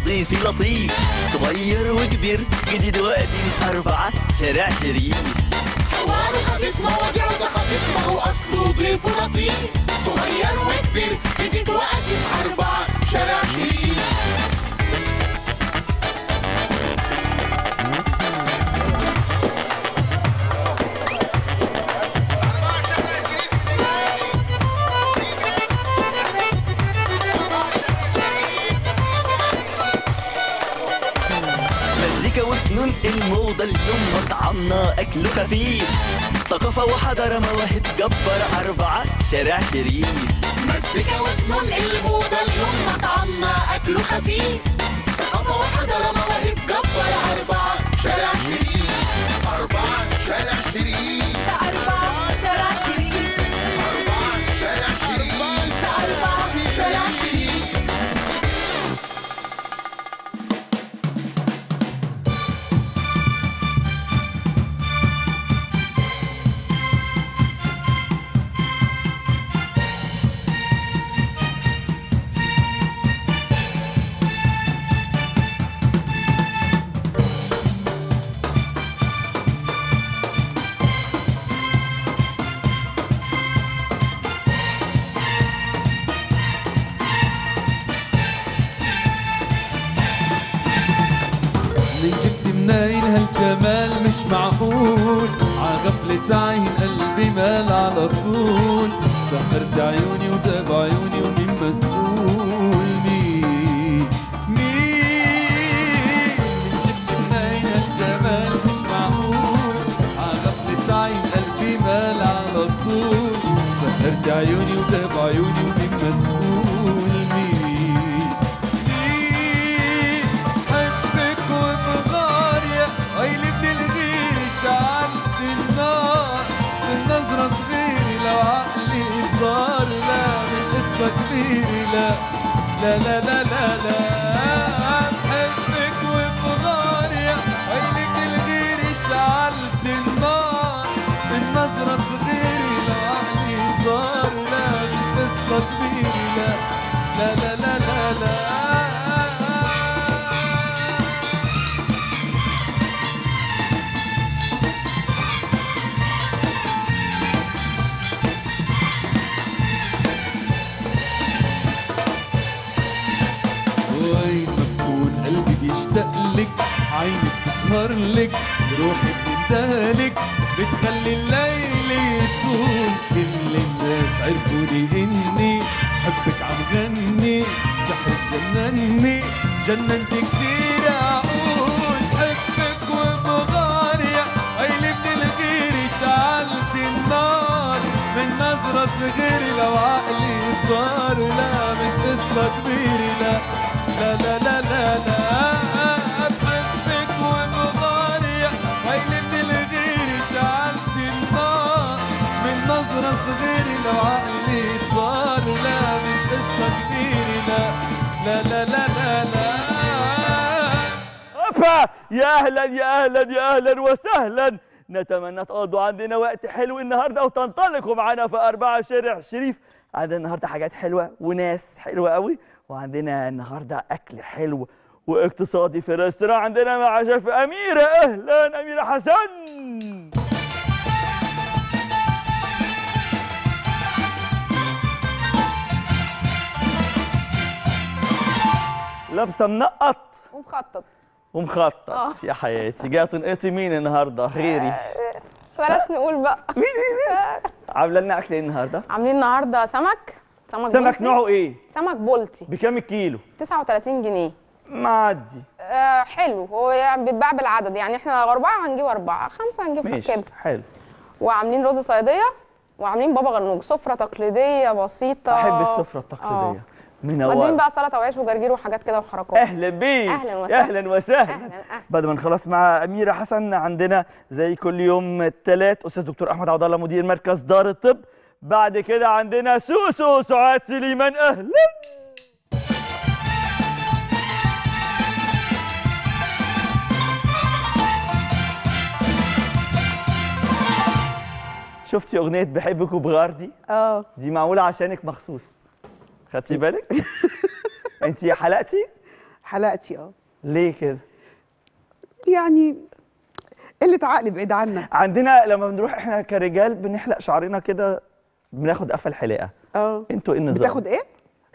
ضيفي لطيف صغير وكبير جديد وقديم أربعة شارع شريف حوار خفيف مواضيع ده خفيف ما هو اصله ضيف لطيف صغير وكبير جديد وقديم اربعه شارع شريف مزيكا وفنون الموضة اليوم مطعمنا أكله خفيف ثقافة وحضارة مواهب جبار أربعة شارع شريف مزيكا وفنون الموضة اليوم مطعمنا أكله خفيف ثقافة وحضارة مواهب جبار أربعة شارع شريف أربعة شارع شريف أربعة شارع شريف أربعة شارع شريف أربعة شارع شريف من جبت منين هالجمال مش معقول عغفلة عين قلبي مال على طول سهرت عيوني وتاب عيوني ومين مسؤول مين مين من جبت منين هالجمال مش معقول عغفلة عين قلبي مال على طول سهرت عيوني وتاب عيوني ومين مسؤول مين حبك وبغار يا ويلي بالغير شعلت النار من نظرة صغيرة لو عقلي صار لا من قصة كبيرة لا لا لا لا لا لا حبك وبغار يا ويلي بالغير شعلت النار من نظرة صغيرة لو عقلي صار لا من قصة كبيرة لا لا لا لا لا لا وين ما بكون قلبي بيشتاق لك عينك تسهر لك روحي بتندهلك بتخلي الليل يطول كل الناس عرفوني اني حبك عم غني سحرك جنني جننت كتير اقول حبك وبغار يا ويلي من الغير شعلت النار من نظرة صغيرة لو عقلي صار لا مش قصة كبيرة لا لا لا لا لا لا بحبك وبغار يا ويلي من الغير شعلت النار من نظرة صغيرة لو عقلي صار لا مش قصة كبيرة لا لا لا لا لا لا أبا يا أهلا يا أهلا يا أهلا وسهلا نتمنى تقضوا عندنا وقت حلو النهاردة وتنطلقوا معانا في أربعة شارع شريف عندنا النهاردة حاجات حلوة وناس حلوة قوي وعندنا النهاردة أكل حلو واقتصادي في الريستوران عندنا مع شيف أميرة أهلا أميرة حسن لابسة منقط ومخطط ومخطط آه. يا حياتي جايه تنقطي مين النهارده غيري بلاش نقول بقى عامله لنا اكل ايه النهارده عاملين النهارده سمك سمك سمك بلطي. نوعه ايه سمك بولتي بكام الكيلو 39 جنيه معدي آه حلو هو يعني بيتباع بالعدد يعني احنا أربعة هنجيب أربعة خمسة هنجيب ماشي كده حلو وعاملين رز صيادية وعاملين بابا غنوج سفرة تقليدية بسيطة احب السفره التقليديه وبعدين منور بقى سلطة وعيش وجرجير وحاجات كده وحركات اهلا بيك أهلاً وسهلاً. اهلا وسهلا أهلاً، أهلاً. بعد ما نخلص مع اميره حسن عندنا زي كل يوم الثلاث استاذ دكتور احمد عبد الله مدير مركز دار الطب بعد كده عندنا سوسو سعاد سليمان اهلا شفتي اغنيه بحبك وبغار دي اه دي معموله عشانك مخصوص خدتي بالك انت حلقتي حلقتي اه ليه كده يعني قله عقل بعيد عنك عندنا لما بنروح احنا كرجال بنحلق شعرنا كده بناخد قفل حلاقه اه انتوا ايه النظام بتاخد ايه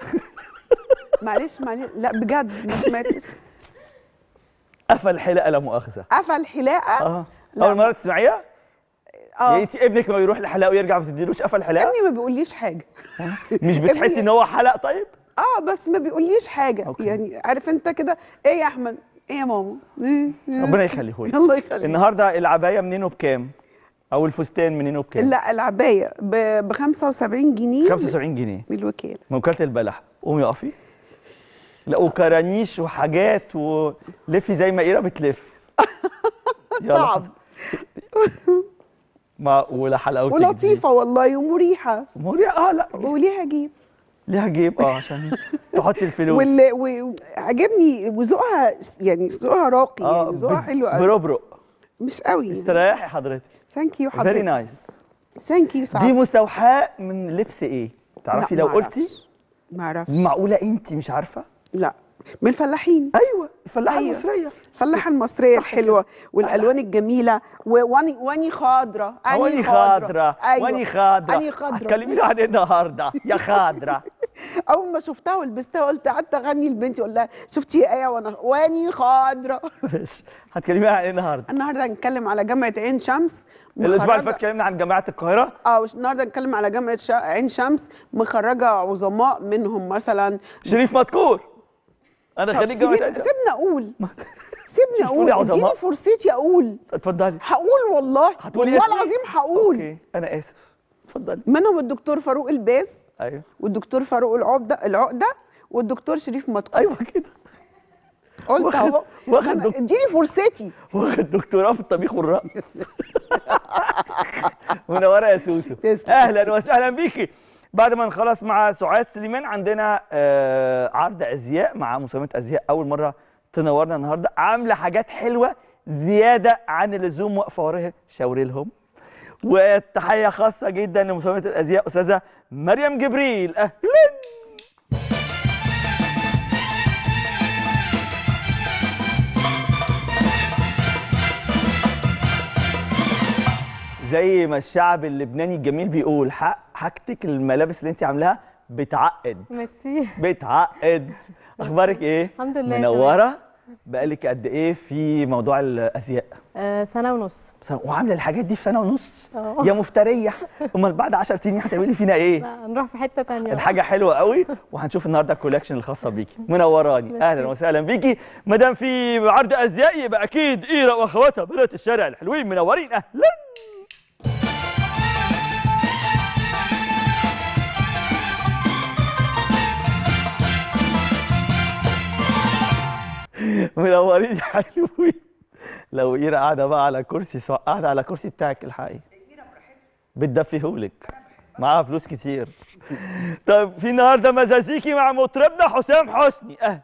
معلش معلش لا بجد ما سمعتش قفل حلاقه لا مؤاخذه قفل حلاقه اه لا. اول مره تسمعيها اه يعني انت ابنك ما بيروح لحلاقه ويرجع ما بتديلوش قفل حلاقه ابني ما بيقوليش حاجه مش بتحسي ابني- ان هو حلق طيب اه بس ما بيقوليش حاجه أوكي. يعني عارف انت كده ايه يا احمد ايه يا ماما إيه؟ إيه؟ ربنا يخليهولك الله يخليك النهارده العبايه منين وبكام او الفستان منين وبكام لا العبايه ب 75 جنيه 75 جنيه من الوكاله من وكاله البلح قومي اقفي لا وكرانيش وحاجات ولفي زي ما ايرا بتلف يلا صعب معقوله حلاوتك ولطيفه والله ومريحه مريحه اه لا وليها جيب ليها جيب اه عشان تحطي الفلوس واللي وعجبني وذوقها يعني ذوقها راقي اه يعني ذوقها ب- حلو قوي بربرق مش قوي استريحي حضرتك ثانك يو فيري حضرتك نايس ثانك يو دي سعد مستوحاه من لبس ايه تعرفي لا، لو معرفش. قلتي ما اعرفش معقوله انت مش عارفه لا من الفلاحين ايوه الفلاحه أيوة. المصريه الفلاحه المصريه صح الحلوه والالوان الجميله واني واني خضره واني خضرة أيوة. واني خضرة أني خضرة. هتكلميني عن ايه النهارده يا خضرة اول ما شفتها ولبستها قلت قعدت اغني لبنتي اقول لها شفتي ايه يا وانا واني خضره ماشي. هتكلميني عن ايه النهارده النهارده هنتكلم على جامعه عين شمس الاسبوع اللي مخرجة- فات اتكلمنا عن جامعه القاهره اه وش- النهارده هنتكلم على جامعه شا... عين شمس مخرجه عظماء منهم مثلا شريف مذكور انا طب خريج جامعه سيبني عين شمس. سيبني اقول سيبني اقول قولي اديني عظماء. فرصتي اقول اتفضلي هقول والله هتقولي والله اسمي؟ العظيم هقول اوكي انا اسف اتفضلي منهم الدكتور فاروق الباز ايوه والدكتور فاروق العقده العقده والدكتور شريف مدكور ايوه كده قلت واخد- اهو واخد ما أنا- دك- اديني فرصتي واخد دكتوراه في الطبيخ والرقص منوره يا سوسو تسلم. اهلا وسهلا بيكي بعد ما نخلص مع سعاد سليمان عندنا آه عرض ازياء مع مسابقه ازياء اول مره تنورنا النهارده عامله حاجات حلوه زياده عن اللزوم واقفه وراها شاوري لهم وتحيه خاصه جدا لمسابقه الازياء استاذه مريم جبريل اهلا زي ما الشعب اللبناني الجميل بيقول حق حاجتك الملابس اللي انت عاملاها بتعقد ميرسي بتعقد اخبارك ايه الحمد لله منوره بقالك قد ايه في موضوع الازياء آه سنة ونص سنة- وعامله الحاجات دي في سنه ونص اه. يا مفتريه امال بعد 10 سنين هتعملي فينا ايه لا نروح في حتة تانية بقى. الحاجه حلوه قوي وهنشوف النهارده الكولكشن الخاصه بيكي منوراني اهلا وسهلا بيكي ما دام في عرض ازياء يبقى اكيد ايرا واخواتها بنات الشارع الحلوين منورين اهلا منورين يا حلوين لو ايرا قاعده بقى على كرسي سواء قاعده على كرسي بتاعك الحقيقي بتدفيهولك معاها فلوس كتير طب في النهارده مزازيكي مع مطربنا حسام حسني اهلا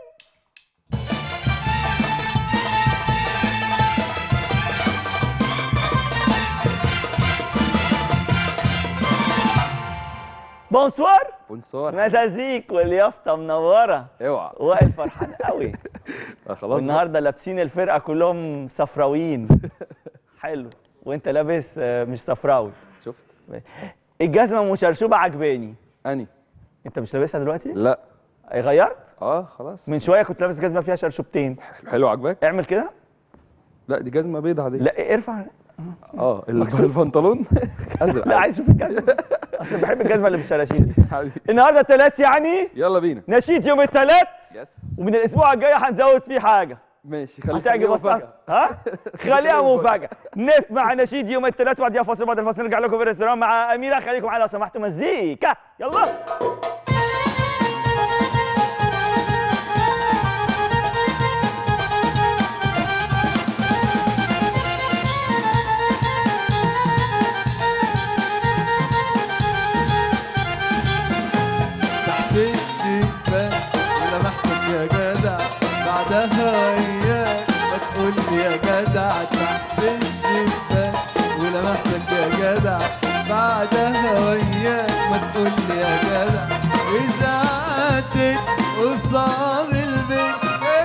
بونسوار بونسوار مزازيك واليافطه منوره اوعى وائل فرحان قوي آه، خلاص بقى. والنهارده لابسين الفرقه كلهم صفراويين حلو وانت لابس آه، مش صفراوي شفت الجزمه مشرشوبه عجباني اني انت مش لابسها دلوقتي لا غيرت اه خلاص من شويه كنت لابس جزمه فيها شرشوبتين حلو عجبك اعمل كده لا دي جزمه بيضة عاديه لا ارفع اه ال- البنطلون ازرق لا عايز اشوف الجزمه اصل بحب الجزمه اللي بالشراشيب حبيبي النهارده تلات يعني يلا بينا نشيد يوم التلات يس ومن الاسبوع الجاي هنزود فيه حاجه ماشي خلي هتعجب أستاذ ها خليها مفاجاه نسمع نشيد يوم الثلاث وبعديها فاصل بعد الفاصل نرجع لكم في الريستوران مع اميره خليكم معانا لو سمحتوا مزيكا يلا تحت الشباك ولمحتك يا جدع بعدها اياك ما تقول لي يا جدع تحت الشباك ولمحتك يا جدع بعدها وياك ما تقول لي يا جدع اذا عدت قصاد البيت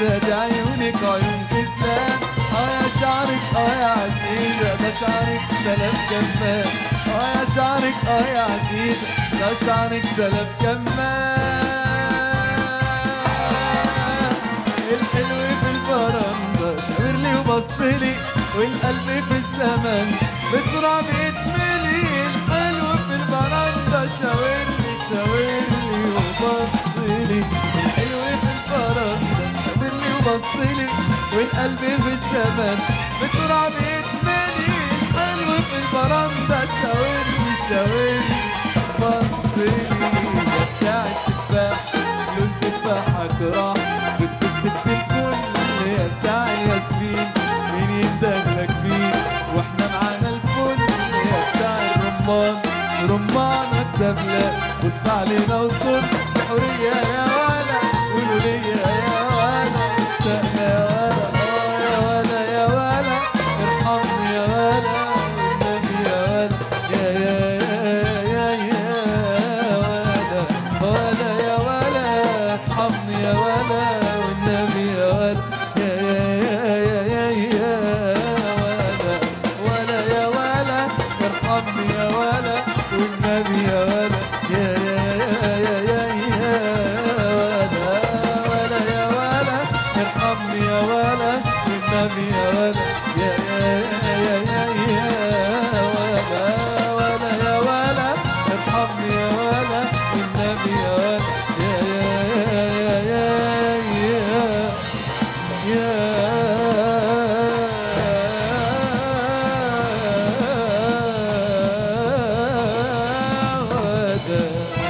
عزيزة دي عيونك عيون كسلان اه يا شعرك اه يا عزيزة ده شعرك سلام كمان اه يا شعرك اه يا عزيزة ده شعرك سلام كمان الحلو في البرندة شاور لي وبص لي والقلب في الزمن بسرعة بيتملي الحلو في البرندة شاور لي شاور لي وبص لي الحلو في البرندة شاور لي وبص لي والقلب في الزمن بسرعة بيتملي الحلو في البرندة شاور لي شاور لي بص لي يا بتاع التفاح لون تفاحك راح جبت الست الكل يا بتاع الياسمين مين يندهلك فيه واحنا معانا الفل يا بتاع الرمان رمانك دبلة بص علينا وصل بحرية يا ولا قولوا لي يا ولا اشتقنا يا ولا اه يا ولا يا ولا ارحمني يا ولا والنبي يا ولا يا يا يا يا ولا ولا يا ولا ارحمني يا ولا والنبي يا ولا يا يا يا يا يا ولا ولا يا ولا ارحمني يا ولا والنبي يا ولا يا يا يا يا يا ولا ولا يا ولا ارحمني يا ولا والنبي يا ولا يا يا يا يا يا ولا ولا يا ولا ارحمني يا ولا والنبي يا ولا يا يا يا يا يا يا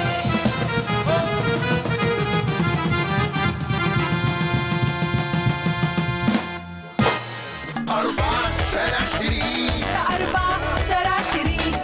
أربعة شارع شريك أربعة شارع شريك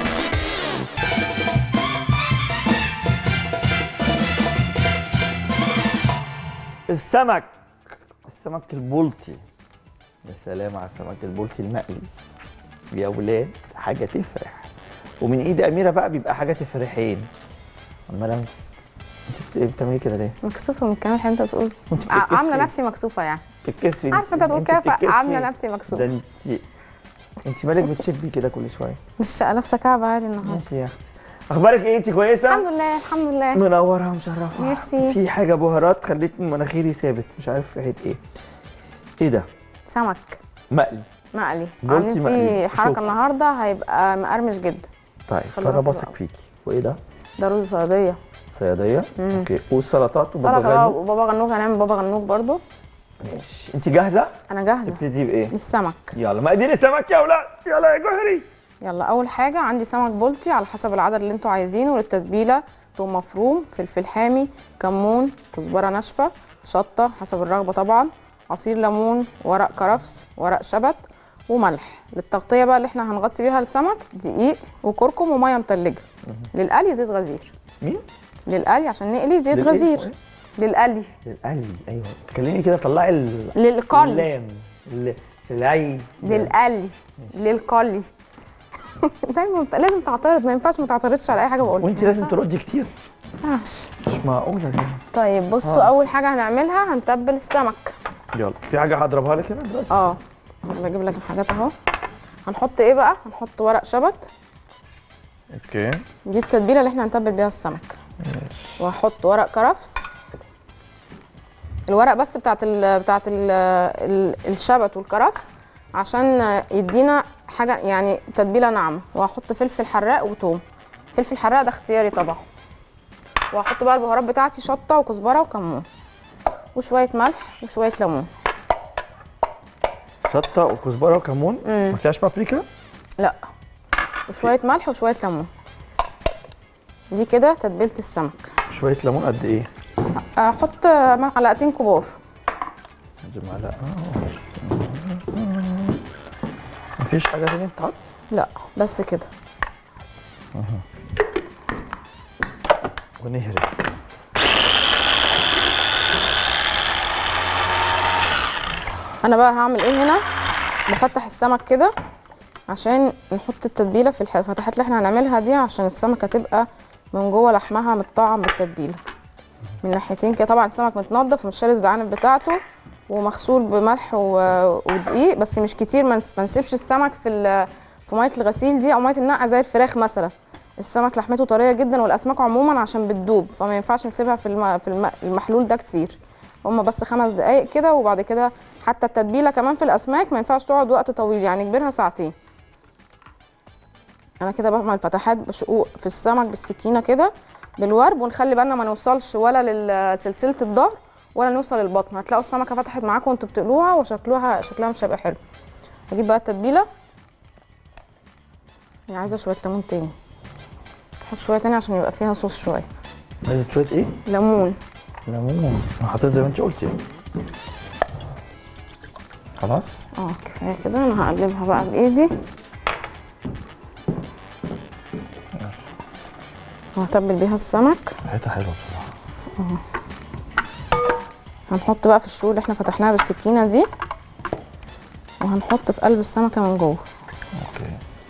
السمك السمك البلطي يا سلام على السمك البلطي المقلي يا ولاد حاجة تفرح ومن ايد أميرة بقى بيبقى حاجة تفرحين عمالة انت بت- بتعملي كده ليه؟ مكسوفه من الكلام اللي انت بتقول وانت ع- بتتكسفي. عامله نفسي مكسوفه يعني بتتكسفي عارفه انت تقول كده بتتكسفي. عامله نفسي ده مكسوفه انت انت مالك بتشبي كده كل شوية مش لابسه كعب عادي النهارده ماشي يا اختي اخبارك ايه انت كويسة؟ الحمد لله الحمد لله منورة ومشرفة ميرسي. في حاجة بهارات خلت مناخيري ثابت مش عارف ريحة ايه ايه ده؟ سمك مقلي مقلي بولتي عاملين مقلي. فيه شوف. حركه النهارده هيبقى مقرمش جدا طيب خلي فانا بالك بثق بقى. فيكي وايه ده؟ ده رز صياديه صيادية مم. اوكي والسلطات سلطه بقى وبابا وبابا غنوج هنعمل بابا غنوج برضو ماشي انت جاهزة؟ انا جاهزه تبتدي بايه؟ السمك يلا مقادير السمك يا اولاد يلا يا جوهري يلا اول حاجه عندي سمك بولتي على حسب العدد اللي انتوا عايزينه للتتبيله توم مفروم فلفل حامي كمون كزبره ناشفه شطه حسب الرغبه طبعا عصير ليمون ورق كرفس ورق شبت وملح للتغطيه بقى اللي احنا هنغطي بيها السمك دقيق وكركم وميه متلجه للقلي زيت غزير مين؟ للقلي عشان نقلي زيت للإيه؟ غزير للقلي للقلي ايوه تكلمي كده طلعي ال للقلي اللام ال- العين للقلي للقلي دايما بت- لازم تعترض ما ينفعش ما تعترضش على اي حاجه بقولها وانت لازم تردي كتير ما ينفعش. مش معقولة دي طيب بصوا آه. اول حاجه هنعملها هنتبل السمك يلا في حاجة هضربها لك هنا دلوقتي اه يلا اجيب لك الحاجات اهو هنحط ايه بقى هنحط ورق شبت اوكي دي التتبيله اللي احنا هنتبل بيها السمك وهحط ورق كرفس الورق بس بتاعت ال بتاعت ال ال الشبت والكرفس عشان يدينا حاجه يعني تتبيله ناعمه وهحط فلفل حراق وتوم فلفل حراق ده اختياري طبعا وهحط بقى البهارات بتاعتي شطه وكزبره وكمون وشويه ملح وشويه ليمون شطة وكزبرة وكمون مم. ما فيهاش بابريكا لا وشويه ملح وشويه ليمون دي كده تتبيله السمك شوية ليمون قد ايه؟ احط معلقتين كبار دي معلقة مفيش حاجة تانية تتحط؟ لا بس كده ونهرس انا بقى هعمل ايه هنا بفتح السمك كده عشان نحط التتبيله في الفتحات اللي احنا هنعملها دي عشان السمكه تبقى من جوه لحمها متطعم بالتتبيله من ناحيتين كده طبعا السمك متنضف ومش شال الزعانف بتاعته ومغسول بملح و- ودقيق بس مش كتير ما نس- ما نسيبش السمك في ال- في ميه الغسيل دي او ميه النقع زي الفراخ مثلا السمك لحمته طريه جدا والاسماك عموما عشان بتدوب فما ينفعش نسيبها في الم... في الم... المحلول ده كتير هما بس خمس دقايق كده وبعد كده حتى التتبيله كمان في الاسماك ما ينفعش تقعد وقت طويل يعني كبرها ساعتين انا كده بعمل فتحات بشقوق في السمك بالسكينه كده بالورب ونخلي بالنا ما نوصلش ولا لسلسله الظهر ولا نوصل للبطن هتلاقوا السمكه فتحت معاكم وانتوا بتقلوها وشكلها شكلها مش هيبقى حلو هجيب بقى التتبيله يعني عايزه شويه ليمون تاني احط شويه تاني عشان يبقى فيها صوص شويه عايزة شوية ايه؟ ليمون ليمون انا حطيت زي ما انت قلتي خلاص اه كفايه كده انا هقلبها بقى بايدي وهتبل بيها السمك ريحتها حلوة بصراحة هنحط بقى في الشوك اللي احنا فتحناها بالسكينه دي وهنحط في قلب السمكه من جوه اوكي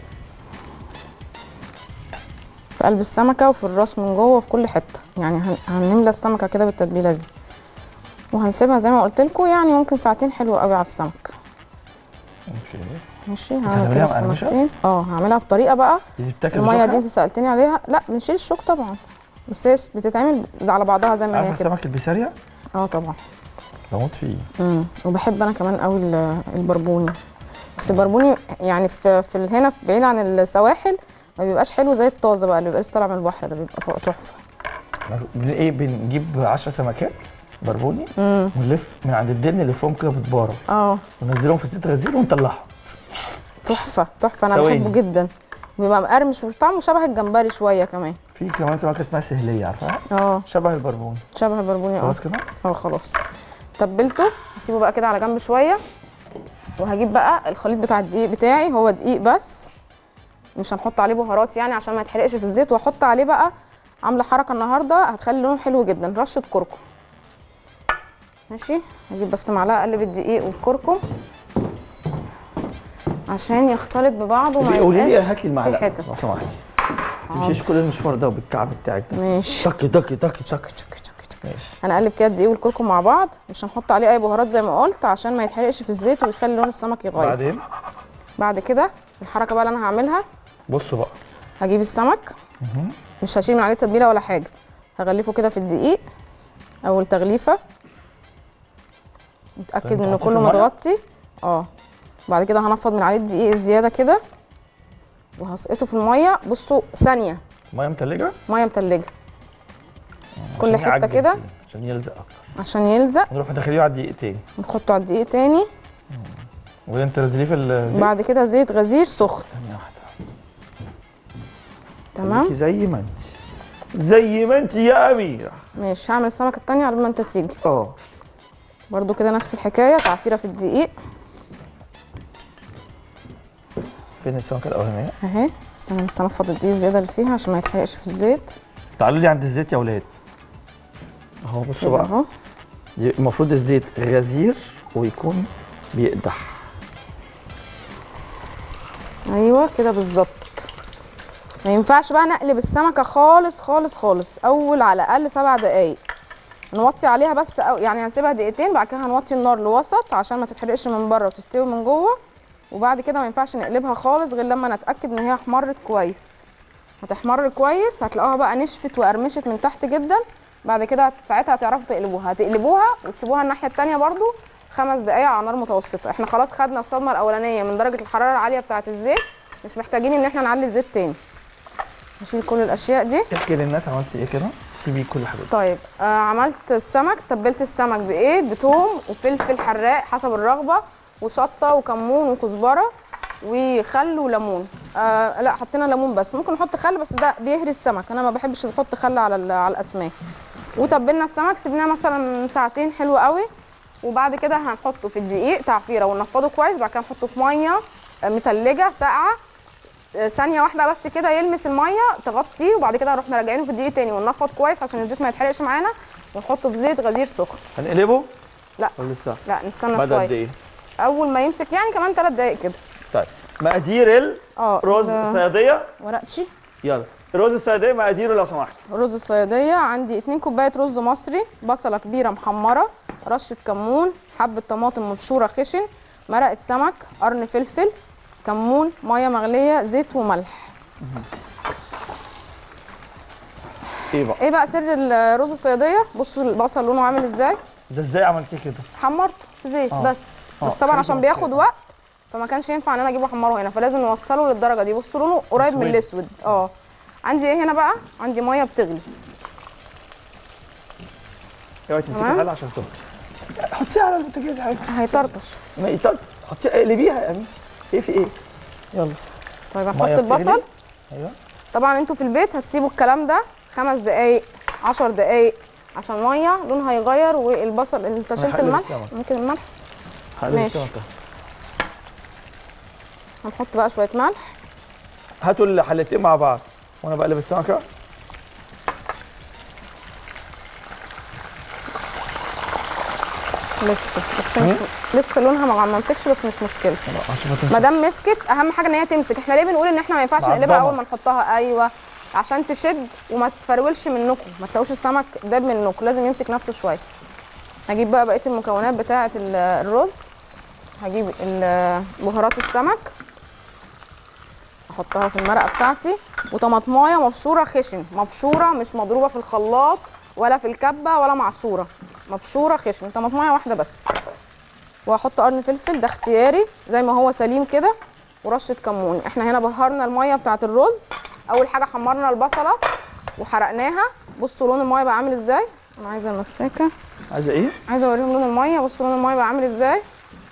في قلب السمكه وفي الراس من جوه وفي كل حته يعني هن- هنملى السمكه كده بالتتبيله دي وهنسيبها زي ما قلت لكم يعني ممكن ساعتين حلوه قوي على السمك اوكي ماشي هتعمليها هعمل كده مقرمشة؟ السمكتين اه هعملها بطريقه بقى دي بتاكل الميه دي بشوكة؟ انت سالتني عليها لا بنشيل الشوك طبعا بس هي بتتعمل على بعضها زي ما هي عارفة كده سمك البسارية؟ اه طبعا بموت فيه امم وبحب انا كمان قوي ال- البربوني بس البربوني يعني في في ال- هنا في- بعيد عن السواحل ما بيبقاش حلو زي الطازه بقى اللي بيبقى لسه طالع من البحر ده بيبقى فوق تحفه بن ايه بنجيب 10 سمكات بربوني امم ونلف من عند الدن نلفهم كده بتبارة اه وننزلهم في زيت غزير ونطلعهم تحفه تحفه انا ثواني. بحبه جدا بيبقى مقرمش وطعمه شبه الجمبري شويه كمان في كمان سمكة اسمها سهلية عارفاها؟ اه شبه البربوني شبه البربوني اه خلاص كده؟ اه خلاص تبلته هسيبه بقى كده على جنب شويه وهجيب بقى الخليط بتاع الدقيق بتاعي هو دقيق بس مش هنحط عليه بهارات يعني عشان ما يتحرقش في الزيت واحط عليه بقى عامله حركه النهارده هتخلي لونه حلو جدا رشه كركم ماشي هجيب بس معلقه اقلب الدقيق والكركم عشان يختلط ببعضه وما قولي لي يبقاش هات لي في المعلقة حتت. لو سمحتي تمشيش كل المشوار ده بالكعب بتاعك ده ماشي تك تك تك تك ماشي هنقلب كده الدقيق والكركم مع بعض مش هنحط عليه اي بهارات زي ما قلت عشان ما يتحرقش في الزيت ويخلي لون السمك يغير بعدين بعد كده الحركه بقى اللي انا هعملها بصوا بقى هجيب السمك مهم. مش هشيل من عليه تتبيله ولا حاجه هغلفه كده في الدقيق اول تغليفه اتاكد طيب انه نحطه كله في المية؟ متغطي اه بعد كده هنفض من عليه الدقيق الزياده كده وهسقطه في الميه بصوا ثانيه ميه متلجة ميه متلجه كل عشان حتة يعجن كده. فيه، عشان يلزق اكتر عشان يلزق نروح ندخليه على دقيقتين نحطه على الدقيق تاني وانت تنزليه في الزيت بعد كده زيت غزير سخن ثانية واحدة تمام خليكي زي ما انت زي ما انت يا اميرة ماشي هعمل السمكه التانية قبل ما انت تيجي اه برضو كده نفس الحكايه تعفيره في الدقيق فين السمكة الأولانية؟ اهي استنى بس انفض الدقيق الزياده اللي فيها عشان ما يتحرقش في الزيت تعالوا لي عند الزيت يا ولاد اهو بصوا كده بقى اهو المفروض الزيت غزير ويكون بيقدح ايوه كده بالظبط ما ينفعش بقى نقلب السمكه خالص خالص خالص اول على الاقل سبع دقايق نوطي عليها بس أو يعني هنسيبها دقيقتين بعد كده هنوطي النار لوسط عشان ما تتحرقش من بره وتستوي من جوه وبعد كده ما ينفعش نقلبها خالص غير لما نتاكد ان هي احمرت كويس هتحمر كويس هتلاقوها بقى نشفت وقرمشت من تحت جدا بعد كده هت- ساعتها هتعرفوا تقلبوها هتقلبوها وتسيبوها الناحيه التانية برضو خمس دقايق على نار متوسطه احنا خلاص خدنا الصدمه الاولانيه من درجه الحراره العاليه بتاعه الزيت مش محتاجين ان احنا نعلي الزيت تاني نشيل كل الاشياء دي احكي للناس عملتي ايه كده سيبي كل حاجة طيب آه عملت السمك تبلت السمك بايه بتوم وفلفل حراق حسب الرغبه وشطه وكمون وكزبره وخل وليمون آه لا حطينا ليمون بس ممكن نحط خل بس ده بيهري السمك انا ما بحبش نحط خل على ال- على الاسماك وتبلنا السمك سيبناه مثلا ساعتين حلو قوي وبعد كده هنحطه في الدقيق تعفيره وننفضه كويس بعد كده نحطه في ميه آه، متلجه ساقعه آه، ثانيه واحده بس كده يلمس الميه تغطيه وبعد كده نروح مراجعينه في الدقيق تاني وننفض كويس عشان الزيت ما يتحرقش معانا ونحطه في زيت غزير سخن هنقلبه؟ لا. ولا لسه؟ لا نستنى بعد قد شويه ايه؟ اول ما يمسك يعني كمان ثلاث دقايق كده طيب مقادير اه الرز ال- الصيادية ورق شي يلا رز الصياديه مقاديره لو سمحت رز الصياديه عندي 2 كوبايه رز مصري بصله كبيره محمره رشه كمون حبه طماطم مبشوره خشن مرقه سمك قرن فلفل كمون ميه مغليه زيت وملح ايه بقى ايه بقى سر الرز الصياديه بصوا البصل لونه عامل ازاي ده ازاي عملتيه كده حمرته في زيت آه. بس آه، بس طبعا خلي عشان بالك بياخد كده. وقت فما كانش ينفع ان انا اجيبه احمره هنا فلازم نوصله للدرجه دي بصوا لونه قريب من تسوية. الاسود اه عندي ايه هنا بقى عندي ميه بتغلي اوعي تمسكي تمام. حله عشان تغلي حطيها على البوتاجاز عادي هيطرطش ما يطلع حطيها اقلبيها يا امين ايه في ايه يلا طيب هحط مية بتغلي. البصل ايوه طبعا انتوا في البيت هتسيبوا الكلام ده خمس دقايق عشر دقايق عشان الميه لونها هيغير والبصل انت شلت هقلب الملح السمك. ممكن الملح هقلب ماشي. السمكة. هنحط بقى شويه ملح هاتوا الحلتين مع بعض وانا بقلب السمكه لسه لسه مش لسه لونها ما ما مسكش بس مش مشكله ما دام مسكت اهم حاجه ان هي تمسك احنا ليه بنقول ان احنا ما ينفعش نقلبها معضمة. اول ما نحطها ايوه عشان تشد وما تفرولش منكم ما تلاقوش السمك داب منكم لازم يمسك نفسه شويه هجيب بقى بقيه المكونات بتاعه ال- الرز هجيب ال- بهارات السمك احطها في المرقه بتاعتي وطماطمايه مبشوره خشن مبشوره مش مضروبه في الخلاط ولا في الكبه ولا معصوره مبشوره خشن طماطمايه واحده بس وهحط قرن فلفل ده اختياري زي ما هو سليم كده ورشه كمون احنا هنا بهرنا الميه بتاعه الرز اول حاجه حمرنا البصله وحرقناها بصوا لون الميه بقى عامل ازاي انا عايزه المساكه عايزه ايه عايزه اوريهم لون الميه بصوا لون الميه بقى عامل ازاي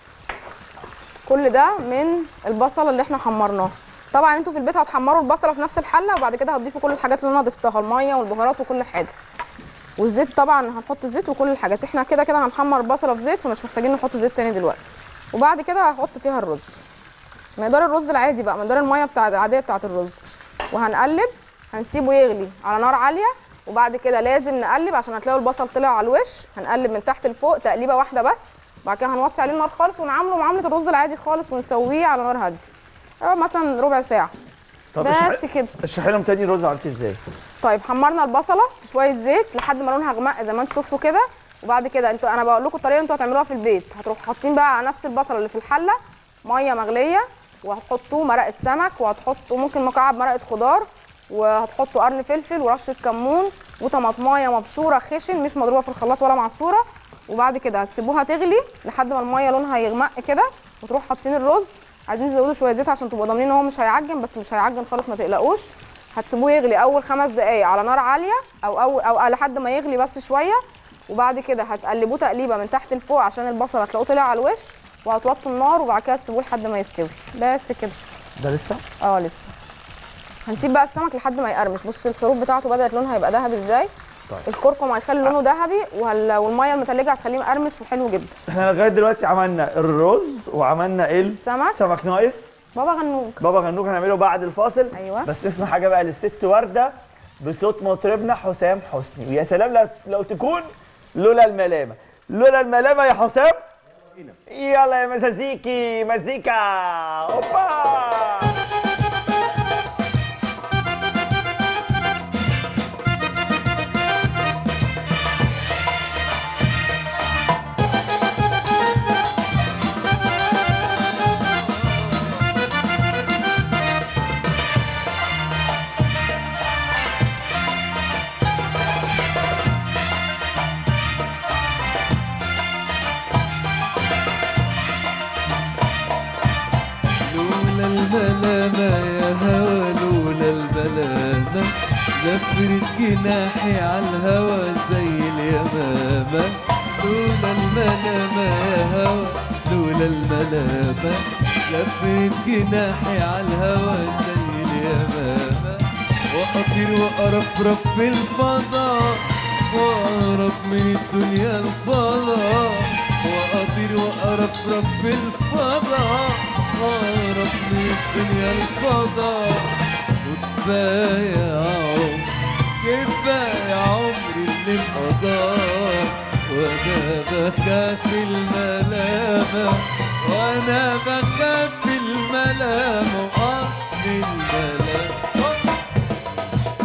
كل ده من البصله اللي احنا حمرناها طبعا انتوا في البيت هتحمروا البصله في نفس الحله وبعد كده هتضيفوا كل الحاجات اللي انا ضفتها الميه والبهارات وكل حاجه والزيت طبعا هنحط الزيت وكل الحاجات احنا كده كده هنحمر البصله في زيت فمش محتاجين نحط زيت تاني دلوقتي وبعد كده هحط فيها الرز مقدار الرز العادي بقى مقدار الميه بتاع العاديه بتاعه الرز وهنقلب هنسيبه يغلي على نار عاليه وبعد كده لازم نقلب عشان هتلاقوا البصل طلع على الوش هنقلب من تحت لفوق تقليبه واحده بس بعد كده هنوطي عليه النار خالص ونعامله معامله الرز العادي خالص ونسويه على نار هاديه اه مثلا ربع ساعه طب بس اشرحي- كده اشرحي لهم تاني الرز عملتيه ازاي طيب حمرنا البصله في شويه زيت لحد ما لونها غمق زي ما انتوا شفتوا كده وبعد كده انتوا انا بقول لكم الطريقه اللي انتوا هتعملوها في البيت هتروحوا حاطين بقى على نفس البصله اللي في الحله ميه مغليه وهتحطوا مرقه سمك وهتحطوا ممكن مكعب مرقه خضار وهتحطوا قرن فلفل ورشه كمون وطماطمايه مبشوره خشن مش مضروبه في الخلاط ولا معصوره وبعد كده هتسيبوها تغلي لحد ما الميه لونها يغمق كده وتروحوا حاطين الرز عايزين تزودوا شويه زيت عشان تبقوا ضامنين ان هو مش هيعجن بس مش هيعجن خالص ما تقلقوش هتسيبوه يغلي اول خمس دقايق على نار عاليه او او او لحد ما يغلي بس شويه وبعد كده هتقلبوه تقليبه من تحت لفوق عشان البصل هتلاقوه طلع على الوش وهتوطوا النار وبعد كده تسيبوه لحد ما يستوي بس كده ده لسه اه لسه هنسيب بقى السمك لحد ما يقرمش بص الحروف بتاعته بدات لونها يبقى ذهبي ازاي طيب. الكركم هيخلي لونه ذهبي وهل... والميه المتلجه هتخليه مقرمش وحلو جدا احنا لغايه دلوقتي عملنا الرز وعملنا ايه السمك سمك ناقص بابا غنوج بابا غنوج هنعمله بعد الفاصل ايوه بس نسمع حاجه بقى للست ورده بصوت مطربنا حسام حسني ويا سلام لو, لو تكون لولا الملامه لولا الملامه يا حسام يلا يا مزازيكي مزيكا اوبا لولا الملامة يا هوى لولا الملامة زفرت جناحي عالهوى زي اليمامة لولا الملامة يا هوى لولا الملامة زفرت جناحي عالهوى زي اليمامة وأطير وأرفرف في الفضاء وأهرب من الدنيا الفضاء وأطير وأرفرف في الفضاء وأهرب من الدنيا الفضاء وكفاية يا عمر كفاية عمري اللي انقضى وأنا بخاف الملامة وأنا بخاف الملامة وأصل الملامة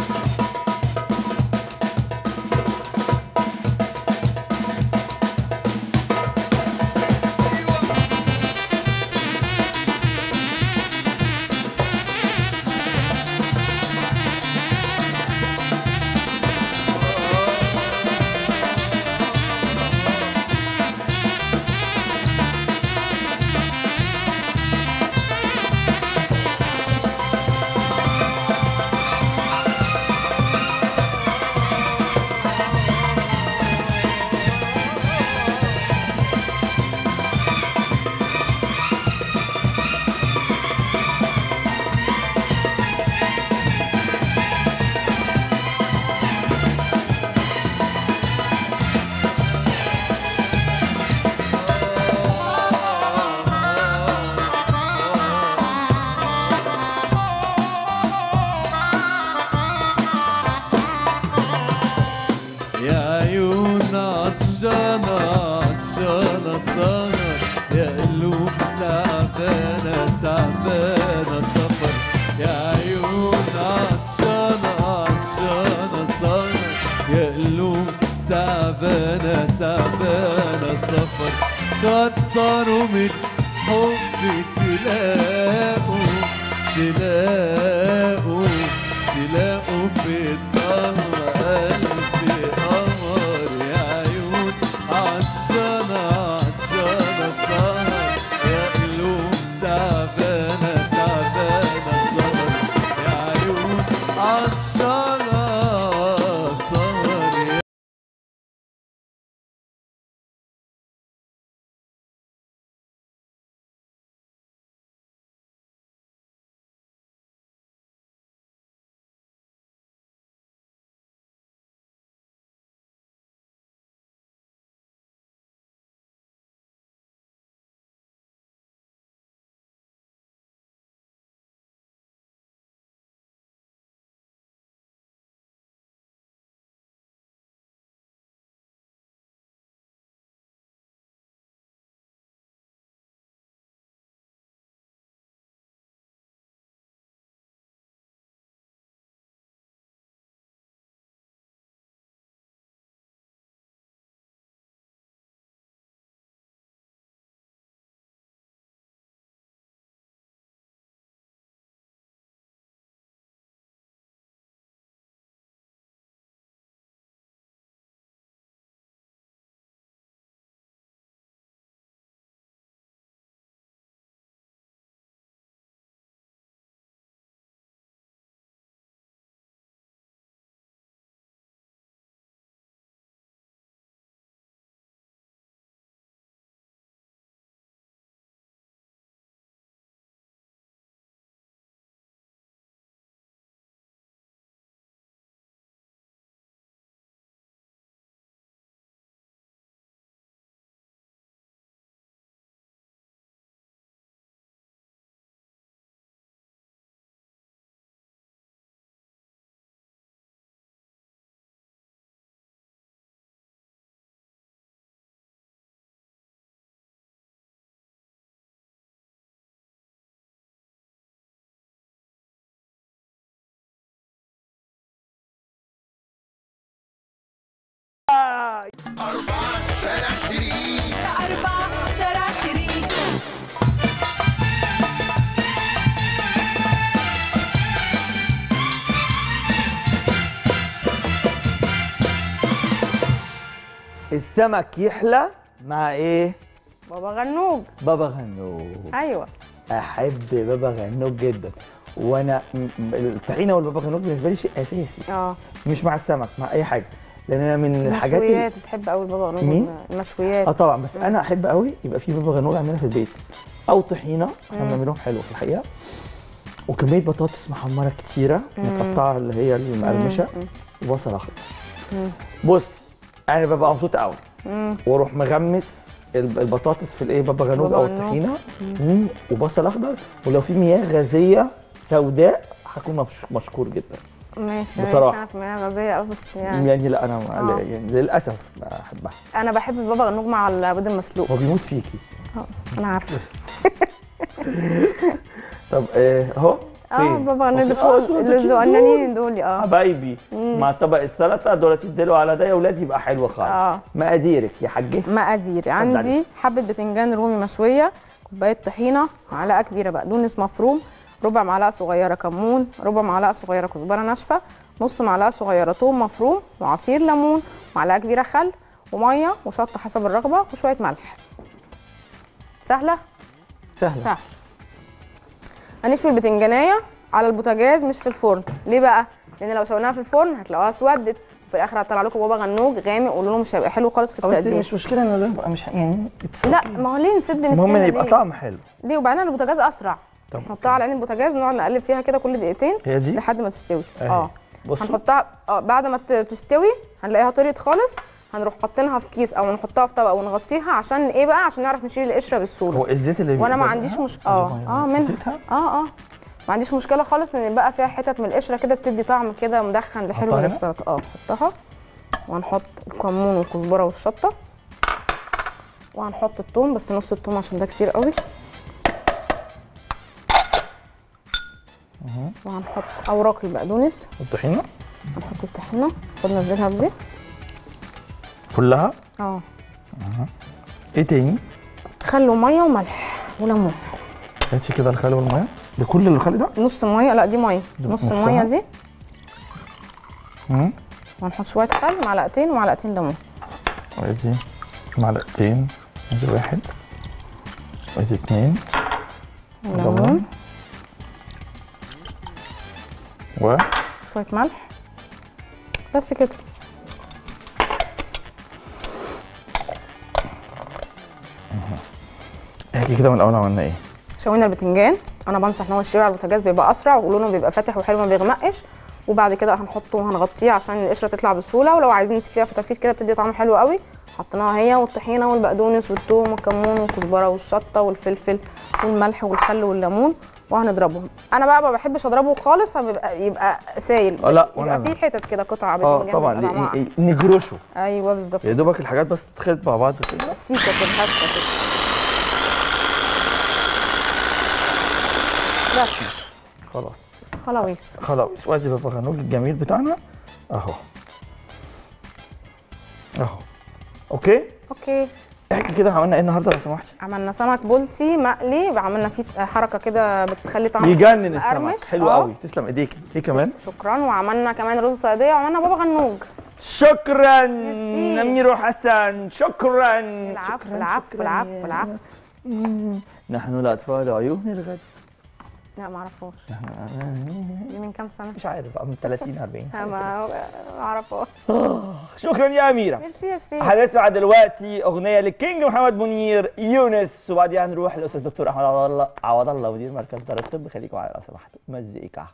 شارع شريك أربعة شارع شريك السمك يحلى مع ايه بابا غنوج بابا غنوج ايوه احب بابا غنوج جدا وانا م- م- الطحينه والبابا غنوج بالنسبه لي شيء اساسي اه مش مع السمك مع اي حاجه لان انا من الحاجات اللي- المشويات بتحب قوي بابا غنوج مين؟ المشويات اه طبعا بس انا احب قوي يبقى في بابا غنوج عندنا في البيت او طحينه احنا مم. بنعملهم حلو في الحقيقه وكميه بطاطس محمره كتيره مم. متقطعه اللي هي المقرمشه مم. وبصل اخضر مم. بص انا ببقى مبسوط قوي مم. واروح مغمس الب- البطاطس في الايه بابا غنوج بابا او غنوج. الطحينه مم. وبصل اخضر ولو في مياه غازيه سوداء هكون مبش- مشكور جدا ماشي بصراحة. ماشي انا في المياه غازيه قوي بس يعني يعني لا انا آه. يعني للاسف بحبها انا بحب بابا غنوج مع البيض المسلوق هو بيموت فيكي آه، انا عارفه طب آه، اهو اه فين؟ بابا غنوج اللي آه، فوق دول اللي دول. الزقنانين دول اه حبايبي مم. مع طبق السلطه دول تدلوا على ده يا ولاد يبقى حلو خالص اه مقاديرك يا حاجه مقادير عندي حبه بتنجان رومي مشويه كوبايه طحينه معلقه كبيره بقدونس مفروم ربع معلقه صغيره كمون ربع معلقه صغيره كزبره ناشفه نص معلقه صغيره ثوم مفروم وعصير ليمون معلقه كبيره خل وميه وشطه حسب الرغبه وشويه ملح سهله سهله سهل هنشوي البتنجانيه على البوتاجاز مش في الفرن ليه بقى لان لو شويناها في الفرن هتلاقوها اسودت في الاخر هطلع لكم بابا غنوج غامق ولونه مش هيبقى حلو خالص في بس التقديم مش مشكله ان ده يبقى مش يعني لا ما هو ليه نسد المهم نفسنا ان يبقى ليه؟ طعم حلو ليه وبعدين البوتاجاز اسرع طب نحطها على عين البوتاجاز ونقعد نقلب فيها كده كل دقيقتين هي دي لحد ما تستوي أهي. اه بصوا هنحطها اه بعد ما ت- تستوي هنلاقيها طريت خالص هنروح حاطينها في كيس او نحطها في طبق ونغطيها عشان ايه بقى عشان نعرف نشيل القشره بسهوله هو الزيت اللي وانا ما بيبقى عنديش منها؟ مش اه اه منها زيتها؟ اه اه ما عنديش مشكله خالص ان بقى فيها حتت من القشره كده بتدي طعم كده مدخن لحلو أحطها هنا؟ للسلطه اه نحطها وهنحط الكمون والكزبره والشطه وهنحط الثوم بس نص الثوم عشان ده كتير قوي أهو. وهنحط اوراق البقدونس الطحينه هنحط الطحينه خد نزلها بزيت كلها اه ايه تاني خل وميه وملح وليمون هاتي كده الخل والميه ده كل الخل ده نص ميه لا دي ميه ده نص نصها؟ الميه دي امم وهنحط شويه خل معلقتين ومعلقتين ليمون وادي معلقتين ادي واحد وادي اتنين ليمون و شويه ملح بس كده احكي كده من الاول عملنا ايه شوينا البتنجان انا بنصح ان هو يشتوي على البوتاجاز بيبقى اسرع ولونه بيبقى فاتح وحلو ما بيغمقش وبعد كده هنحطه وهنغطيه عشان القشره تطلع بسهوله ولو عايزين فيها فتافيت كده بتدي طعم حلو قوي حطيناها هي والطحينه والبقدونس والثوم والكمون والكزبره والشطه والفلفل والملح والخل والليمون وهنضربهم انا بقى ما بحبش اضربه خالص بيبقى يبقى سايل آه، لا، يبقى وأنا- فيه حتت كده قطع اه بتنجان طبعا بيبقى طعمها ي- ي- نجرشه ايوه بالظبط يا دوبك الحاجات بس تتخلط مع بعض كده سيكه كده هشه كده بس خلاص خلاص خلاص وادي بابا غنوج الجميل بتاعنا اهو اهو اوكي اوكي احكي كده عملنا ايه النهارده لو سمحت عملنا سمك بولتي مقلي عملنا فيه حركه كده بتخلي طعمه يجنن السمك مقرمش. حلو آه. قوي تسلم ايديكي ايه كمان شكرا وعملنا كمان رز صياديه وعملنا بابا غنوج شكرا ميرسي. امير حسن شكرا العفو شكراً، العفو شكراً العفو يا- العفو نحن الاطفال عيون الغد لا ما اعرفهاش نحن- دي من كام سنه مش عارف بقى من 30 40 لا، ما ما اعرفهاش شكرا يا اميره ميرسي يا شريف هنسمع دلوقتي اغنيه للكينج محمد منير يونس وبعديها نروح للاستاذ دكتور احمد عوض الله عوض الله مدير مركز دار الطب خليكم معايا لو سمحتوا مزيكا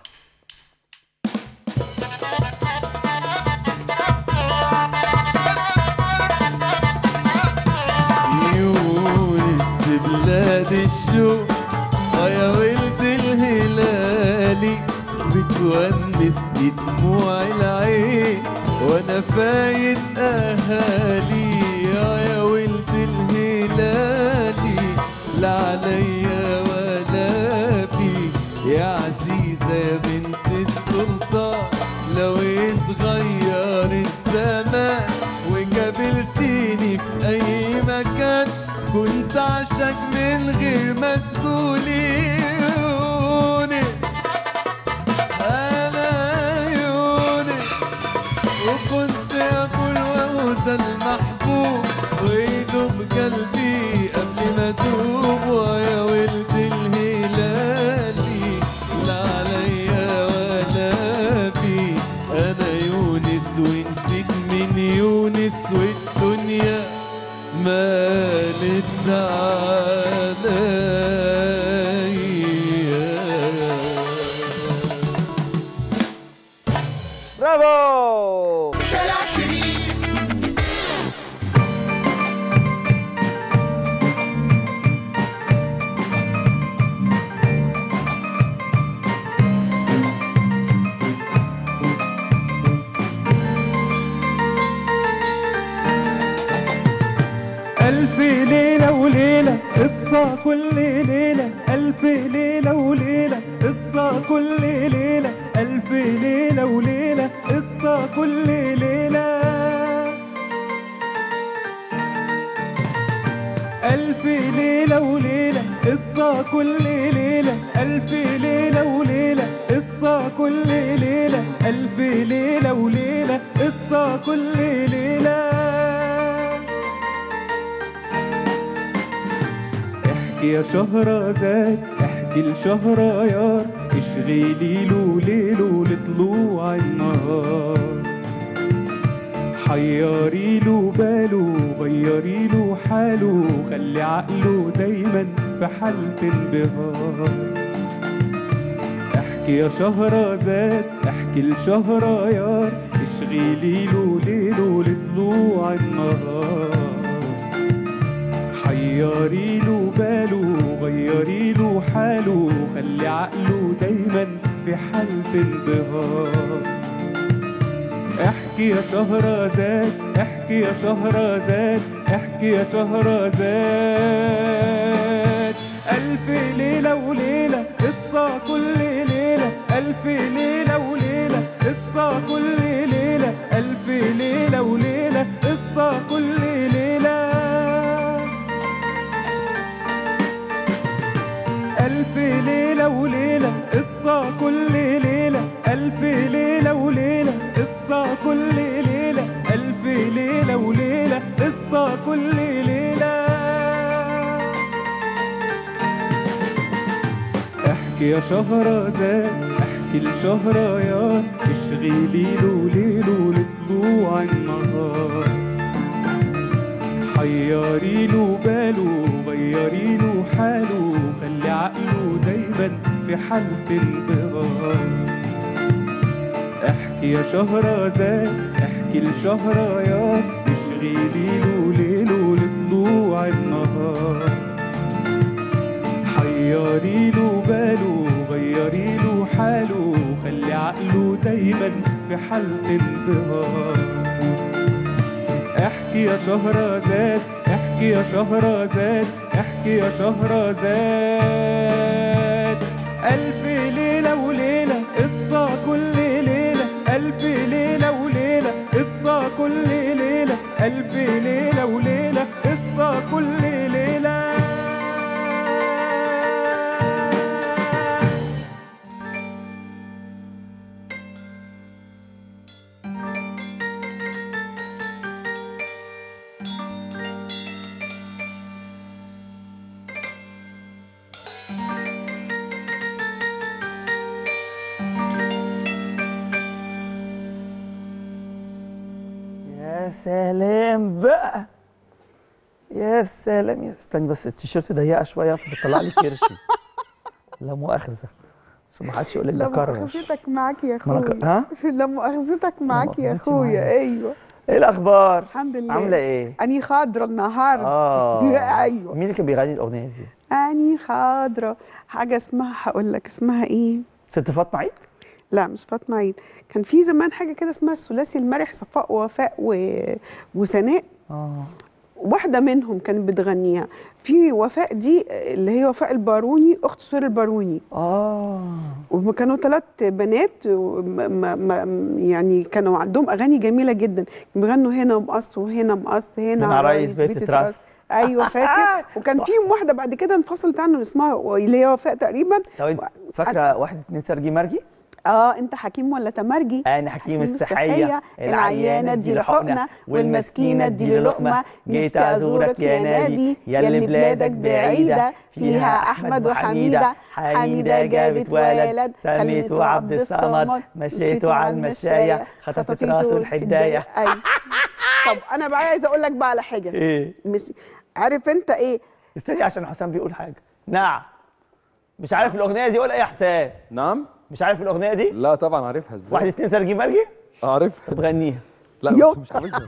يونس في بلاد الشوق اه يا ولد الهلالي بتونسني دموع العين وانا فايت اهالي اه يا ولد الهلالي لا عليا ولا بي يا عزيزة يا بنت السلطان لو يتغير الزمان وقابلتيني في برافو شارع شريف ألف ليلة وليلة قصة كل ليلة ألف ليلة وليلة قصة كل ليلة ألف ليلة وليلة قصة كل ليلة ألف ليلة وليلة قصة كل ليلة ألف ليلة وليلة قصة كل ليلة ألف ليلة وليلة قصة كل ليلة احكي يا شهرزاد احكي لشهريار اشغلي له ليله لطلوع النهار حيري له باله غيري له حاله خلي عقله دايما في حالة انبهار احكي يا شهرزاد احكي لشهريار اشغلي له ليله لطلوع النهار حيري له باله غيري له حاله خلي عقله دايما في حالة انبهار احكي يا شهرزاد احكي يا شهرزاد احكي يا شهرزاد ألف ليلة وليلة قصة كل ليلة ألف ليلة وليلة قصة كل ليلة ألف ليلة وليلة قصة كل ليلة ألف ليلة وليلة قصة كل ليلة ألف ليلة وليلة قصة كل ليلة ألف ليلة وليلة قصة كل ليلة احكي يا شهرزاد احكي لشهريار اشغلي له ليله لطلوع النهار حيري له باله غيري له حاله خلي عقله دايما في حالة انبهار احكي يا شهرزاد احكي لشهريار اشغلي له ليله لطلوع النهار حيري له باله غيري له حاله خلي عقله دايما في حالة انبهار احكي يا شهرزاد احكي يا شهرزاد احكي يا شهرزاد ألف ليلة وليلة قصة كل ليلة ألف ليلة وليلة قصة كل ليلة ألف ليلة وليلة قصة كل ليلة يا سلام بقى يا سلام يا استني بس التيشيرت ضيقه شويه بتطلع لي كرشي لا مؤاخذه عشان ما حدش يقول لك ده لا كرش مؤاخذتك معاك يا ما أنا ك- اخويا ها لا مؤاخذتك معاك يا مؤاخذتي اخويا معايا. ايوه ايه الاخبار الحمد لله عامله ايه اني خضرة النهارده اه ايوه مين اللي كان بيغني الاغنيه دي اني خضرة حاجه اسمها هقول لك اسمها ايه ست فاطمه عيد لا مش فاطمه عيد كان في زمان حاجه كده اسمها الثلاثي المرح صفاء ووفاء و... وسناء اه واحده منهم كانت بتغنيها في وفاء دي اللي هي وفاء الباروني اخت سهير الباروني اه وهم كانوا ثلاث بنات وم- ما ما يعني كانوا عندهم اغاني جميله جدا بيغنوا هنا مقص وهنا مقص هنا هنا عرايس بيت تراس. ايوه فاكر وكان فيهم واحده بعد كده انفصلت عنه اسمها اللي هي وفاء تقريبا طب انت فاكره واحد اتنين سرجي مرجي اه انت حكيم ولا تمرجي انا حكيم الصحيه العيانه دي لحقنه والمسكينه دي لقمه جيت ازورك يا نادي ياللي بلادك بعيده فيها احمد وحميده حميده جابت ولد سميته عبد الصمد مشيته على المشايه خطفت راسه الحدايه ايوه طب انا بقى عايزه اقول لك بقى على حاجه ايه مس... عارف انت ايه استني عشان حسام بيقول حاجه نعم مش عارف الاغنيه دي ولا ايه يا حسام نعم مش عارف الاغنيه دي لا طبعا عارفها ازاي واحد اتنين سرجي مرجي عرفت طب غنيها لا يو. بس مش حافظها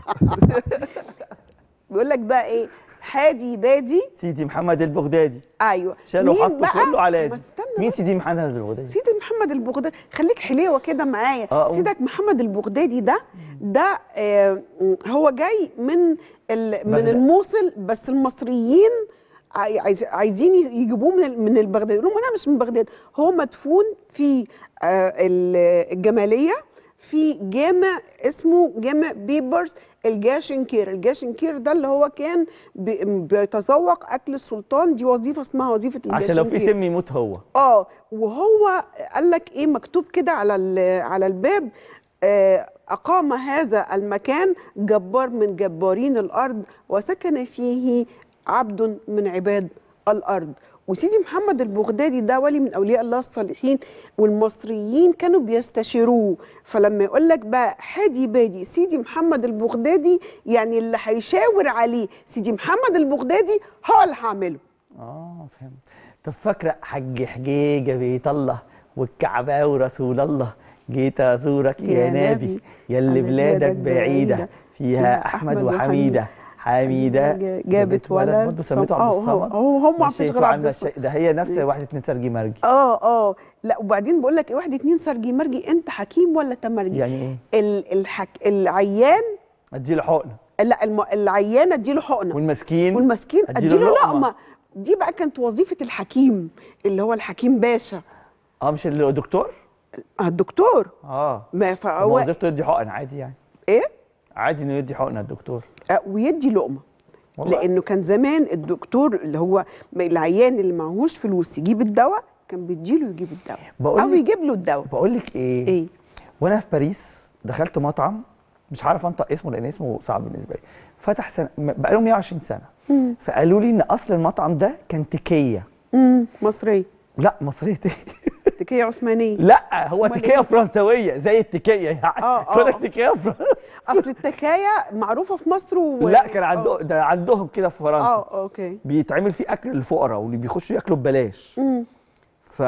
بيقول لك بقى ايه حادي بادي سيدي محمد البغدادي ايوه شالوا مين وحطوا بقى؟ كله على بس دي استنى مين بس. سيدي محمد البغدادي سيدي محمد البغدادي خليك حليوه كده معايا آه، قول. سيدك محمد البغدادي ده ده آه هو جاي من ال- من بغداد. الموصل بس المصريين عاي- عايز- عايزين يجيبوه من ال- من البغداد يقولوا لهم انا مش من بغداد هو مدفون في آه ال- الجماليه في جامع اسمه جامع بيبرز الجاشنكير الجاشنكير ده اللي هو كان بي- بيتذوق اكل السلطان دي وظيفه اسمها وظيفه عشان لو في الجاشنكير. سم يموت هو اه وهو قال لك ايه مكتوب كده على ال- على الباب آه، أقام هذا المكان جبار من جبارين الأرض وسكن فيه عبد من عباد الأرض وسيدي محمد البغدادي ده ولي من أولياء الله الصالحين والمصريين كانوا بيستشيروه فلما يقول لك بقى حادي بادي سيدي محمد البغدادي يعني اللي هيشاور عليه سيدي محمد البغدادي هو اللي هعمله اه فهمت طب فاكره حج حجيجه بيت الله والكعبه ورسول الله جيت ازورك يا, يا نبي نبي، يلي أنا بلادك بلادك بعيده بعيدة، فيها احمد وحميده حميده جابت ولد برضه سميته آه، عبد هو- الصمد هو هم مش مفيش شايفه غير عبد عاملة الصمد. الشيء- ده هي نفس واحد اتنين سرجي مرجي اه اه لا وبعدين بقول لك ايه واحد اتنين سرجي مرجي انت حكيم ولا تمرجي يعني ايه ال الحك... العيان اديله حقنه لا الم... العيان اديله حقنه والمسكين والمسكين أديله اديله لقمة. لقمه دي بقى كانت وظيفه الحكيم اللي هو الحكيم باشا اه مش الدكتور آه، الدكتور اه ما هو فهو وظيفته يدي حقن عادي يعني ايه عادي انه يدي حقنه الدكتور آه، ويدي لقمه والله. لانه كان زمان الدكتور اللي هو العيان اللي معهوش فلوس يجيب الدواء كان بيديله يجيب الدواء بقول او لك- يجيب له الدواء بقول لك ايه ايه وانا في باريس دخلت مطعم مش عارف انطق اسمه لان اسمه صعب بالنسبه لي فتح سنه بقاله 120 سنه مم. فقالوا لي ان اصل المطعم ده كان تكيه امم مصريه لا مصريه ايه تكيه عثمانيه لا هو أمال تكيه إيه؟ فرنسويه زي التكيه يعني آه، آه، تقول لك آه. تكيه فرنسا اصل التكايه معروفه في مصر و... لا كان عندهم ده عندهم كده في فرنسا اه اوكي بيتعمل فيه اكل للفقراء واللي بيخشوا ياكلوا ببلاش مم. ف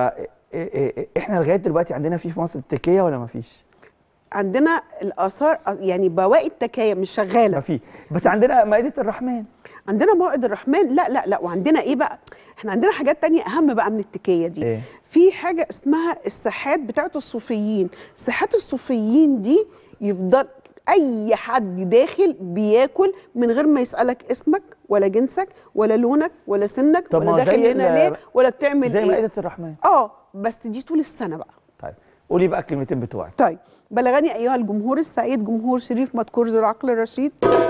احنا لغايه دلوقتي عندنا في في مصر التكيه ولا ما فيش؟ عندنا الاثار يعني بواقي التكايه مش ما شغاله في بس عندنا مائده الرحمن عندنا موعد الرحمن لا لا لا وعندنا ايه بقى احنا عندنا حاجات تانية اهم بقى من التكيه دي ايه في حاجه اسمها الساحات بتاعت الصوفيين ساحات الصوفيين دي يفضل اي حد داخل بياكل من غير ما يسالك اسمك ولا جنسك ولا لونك ولا سنك طب ما ولا هو داخل زي هنا ال- ليه ولا بتعمل زي ايه مائده الرحمن اه بس دي طول السنه بقى طيب قولي بقى الكلمتين بتوعك طيب بلغني ايها الجمهور السعيد جمهور شريف مذكور ذو العقل الرشيد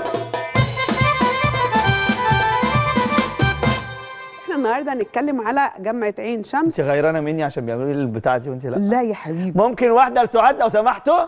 احنا النهارده هنتكلم على جامعه عين شمس انت غيرانه مني عشان بيعملوا لي البتاعه دي وانت لا لا يا حبيبي ممكن واحده لسعاد لو سمحتوا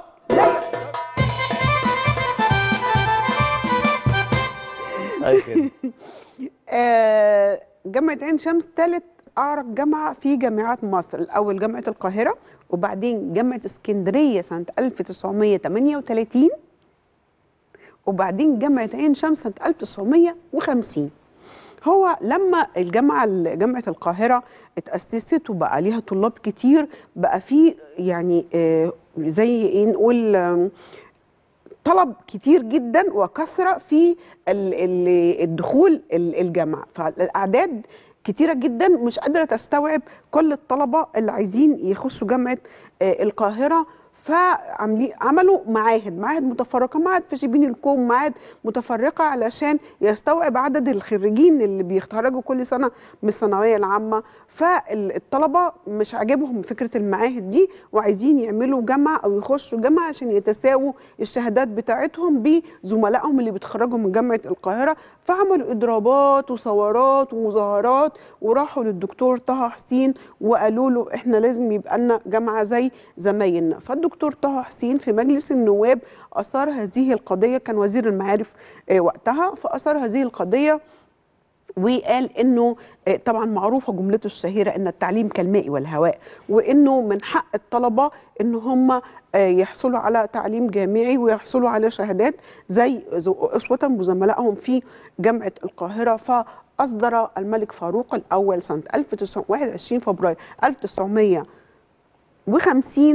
أي خدمة. آه، جامعه عين شمس ثالث اعرق جامعه في جامعات مصر الاول جامعه القاهره وبعدين جامعه اسكندريه سنه 1938 وبعدين جامعه عين شمس سنه 1950 هو لما الجامعه جامعه القاهره اتاسست وبقى ليها طلاب كتير بقى في يعني آه، زي ايه نقول آم، طلب كتير جدا وكثره في ال- ال- الدخول ال- الجامعه فالاعداد كتيره جدا مش قادره تستوعب كل الطلبه اللي عايزين يخشوا جامعه آه، القاهره فعملوا عملوا معاهد معاهد متفرقه معهد في شبين الكوم معاهد متفرقه علشان يستوعب عدد الخريجين اللي بيتخرجوا كل سنه من الثانويه العامه فالطلبه مش عاجبهم فكره المعاهد دي وعايزين يعملوا جامعه او يخشوا جامعه عشان يتساووا الشهادات بتاعتهم بزملائهم اللي بيتخرجوا من جامعه القاهره فعملوا اضرابات وثورات ومظاهرات وراحوا للدكتور طه حسين وقالوا له احنا لازم يبقى لنا جامعه زي زمايلنا فالدكتور طه حسين في مجلس النواب اثار هذه القضيه كان وزير المعارف آه، وقتها فاثار هذه القضيه وقال انه آه، طبعا معروفه جملته الشهيره ان التعليم كالماء والهواء وانه من حق الطلبه ان هم آه، يحصلوا على تعليم جامعي ويحصلوا على شهادات زي زو- اسوه بزملائهم في جامعه القاهره فاصدر الملك فاروق الاول سنه 1921 فبراير 1950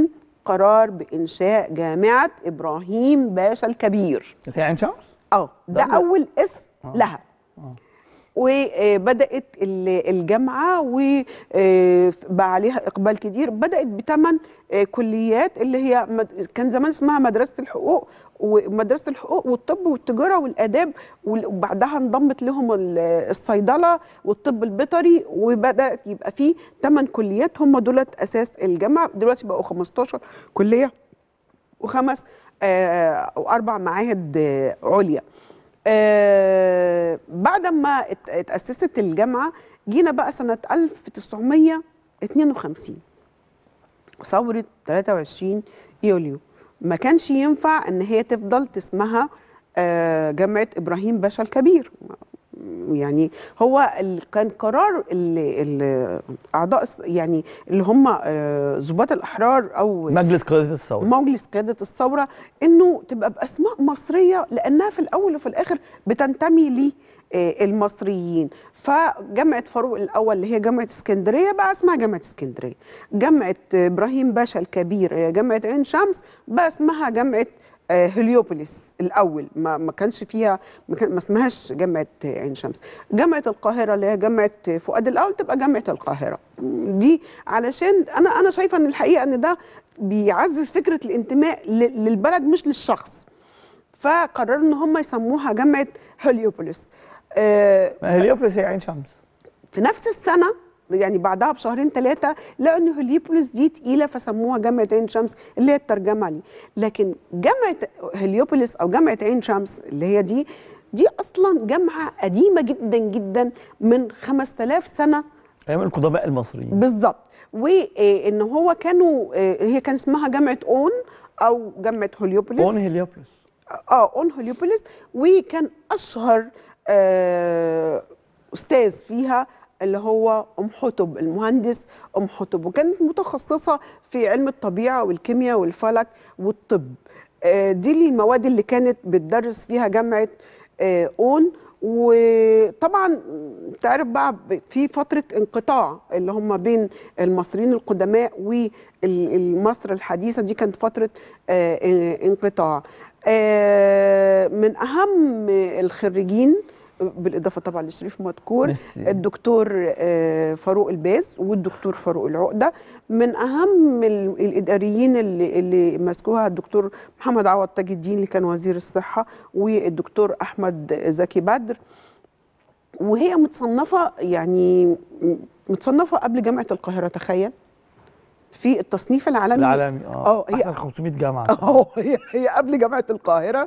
قرار بانشاء جامعه ابراهيم باشا الكبير في عين شمس اه ده ده- اول اسم آه. لها آه. وبدات ال- الجامعه وبقى عليها اقبال كتير بدات بثمان كليات اللي هي مد- كان زمان اسمها مدرسه الحقوق ومدرسه الحقوق والطب والتجاره والاداب وال- وبعدها انضمت لهم ال- الصيدله والطب البيطري وبدات يبقى في ثمان كليات هم دولت اساس الجامعه دلوقتي بقوا 15 كليه وخمس آه، او اربع معاهد آه، عليا آه، بعد ما ات- اتأسست الجامعة جينا بقى سنة 1952 ثورة 23 يوليو ما كانش ينفع ان هي تفضل اسمها آه، جامعة ابراهيم باشا الكبير يعني هو ال- كان قرار ال- ال- اعضاء الس- يعني اللي هم آه، ضباط الاحرار او مجلس قياده الثوره مجلس قيادة الثورة انه تبقى باسماء مصرية لانها في الاول وفي الاخر بتنتمي للمصريين فجامعة فاروق الاول اللي هي جامعة اسكندرية بقى اسمها جامعة اسكندرية جامعة ابراهيم باشا الكبير هي جامعة عين شمس بقى اسمها جامعة آه، هليوبوليس الاول ما ما كانش فيها ما, كان ما اسمهاش جامعه عين شمس جامعه القاهره اللي هي جامعه فؤاد الاول تبقى جامعه القاهره دي علشان انا انا شايفه ان الحقيقه ان ده بيعزز فكره الانتماء ل- للبلد مش للشخص فقرروا ان هم يسموها جامعه هليوبوليس آه، ما هليوبوليس هي عين شمس في نفس السنه يعني بعدها بشهرين ثلاثه لقوا ان هليوبوليس دي تقيله فسموها جامعه عين شمس اللي هي الترجمه لي لكن جامعه هليوبوليس او جامعه عين شمس اللي هي دي دي اصلا جامعه قديمه جدا جدا من 5000 سنه ايام القدماء المصريين بالظبط وان هو كانوا آه، هي كان اسمها جامعه اون او جامعه هليوبوليس اون هليوبوليس اه اون هليوبوليس وكان اشهر آه استاذ فيها اللي هو ام حطب المهندس ام حطب وكانت متخصصه في علم الطبيعه والكيمياء والفلك والطب آه دي المواد اللي كانت بتدرس فيها جامعه آه اون وطبعا تعرف بقى ب- في فتره انقطاع اللي هم بين المصريين القدماء والمصر الحديثه دي كانت فتره آه، آه، انقطاع آه، من اهم الخريجين بالاضافه طبعا لشريف مذكور ميرسي. الدكتور آه، فاروق الباز والدكتور فاروق العقده من اهم ال- الاداريين اللي اللي مسكوها الدكتور محمد عوض تاج الدين اللي كان وزير الصحه والدكتور احمد زكي بدر وهي متصنفه يعني م- متصنفه قبل جامعه القاهره تخيل في التصنيف العالمي العالمي اه اه هي احسن 500 جامعه اه هي هي قبل جامعه القاهره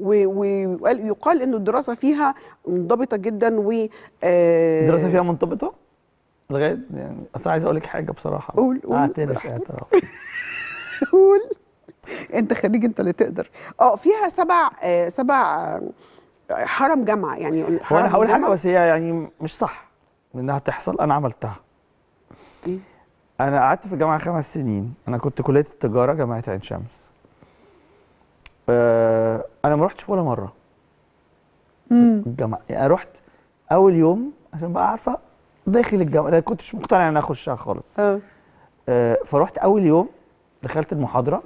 ويقال انه الدراسه فيها منضبطه جدا و آه، الدراسه فيها منضبطه لغايه يعني اصل عايز اقول لك حاجه بصراحه قول- قول اعترف براحتك. اعتراف قول انت خريج انت اللي تقدر اه فيها سبع آه، سبع آه، حرم جامعه يعني هو انا حرم هقول حاجه جامعة. بس هي يعني مش صح انها تحصل انا عملتها إيه؟ انا قعدت في الجامعه خمس سنين انا كنت كليه التجاره جامعه عين شمس آه، انا ما رحتش ولا مره مم. الجامعه يعني رحت اول يوم عشان بقى عارفه داخل الجامعه انا كنتش مقتنع ان انا اخشها خالص اه آه، فرحت اول يوم دخلت المحاضره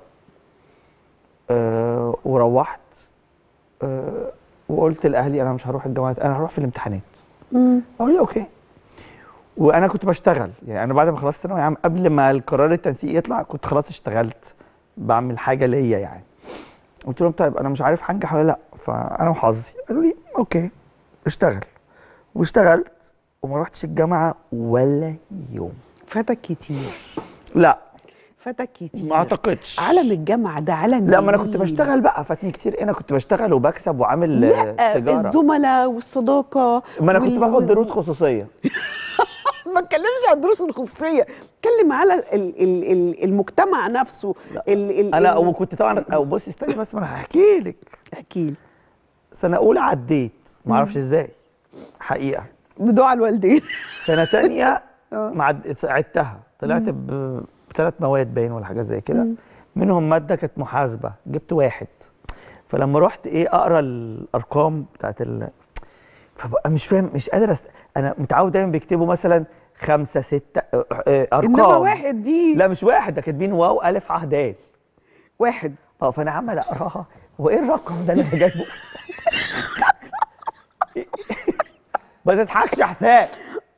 آه، وروحت آه، وقلت لاهلي انا مش هروح الجامعه انا هروح في الامتحانات مم. قالوا لي اوكي وانا كنت بشتغل يعني انا بعد ما خلصت ثانوي عام قبل ما القرار التنسيق يطلع كنت خلاص اشتغلت بعمل حاجه ليا يعني قلت لهم طيب انا مش عارف هنجح ولا لا فانا وحظي قالوا لي اوكي اشتغل واشتغلت وما رحتش الجامعه ولا يوم فاتك كتير لا فاتك كتير ما اعتقدش عالم الجامعه ده عالم لا ما انا كنت جميل. بشتغل بقى فاتني كتير انا كنت بشتغل وبكسب وعامل لا آه، تجاره الزملاء والصداقه ما انا كنت وال- باخد وال- دروس خصوصيه ما اتكلمش عن الدروس الخصوصيه اتكلم على ال ال ال المجتمع نفسه لا. ال ال انا ال- وكنت طبعا او بصي استني بس ما انا هحكي لك احكي لي سنه اولى عديت ما اعرفش ازاي حقيقه بدعاء الوالدين سنه تانية اه ما عد- عدتها طلعت ب- بثلاث مواد باين ولا حاجه زي كده مم. منهم ماده كانت محاسبه جبت واحد فلما رحت ايه اقرا الارقام بتاعت ال فبقى مش فاهم مش قادر أست... انا متعود دايما بيكتبوا مثلا خمسة ستة آه، آه، ارقام انما واحد دي لا مش واحد ده كاتبين واو الف ع د واحد اه فانا عمال اقراها هو ايه الرقم ده اللي انا جايبه ما تضحكش يا حسام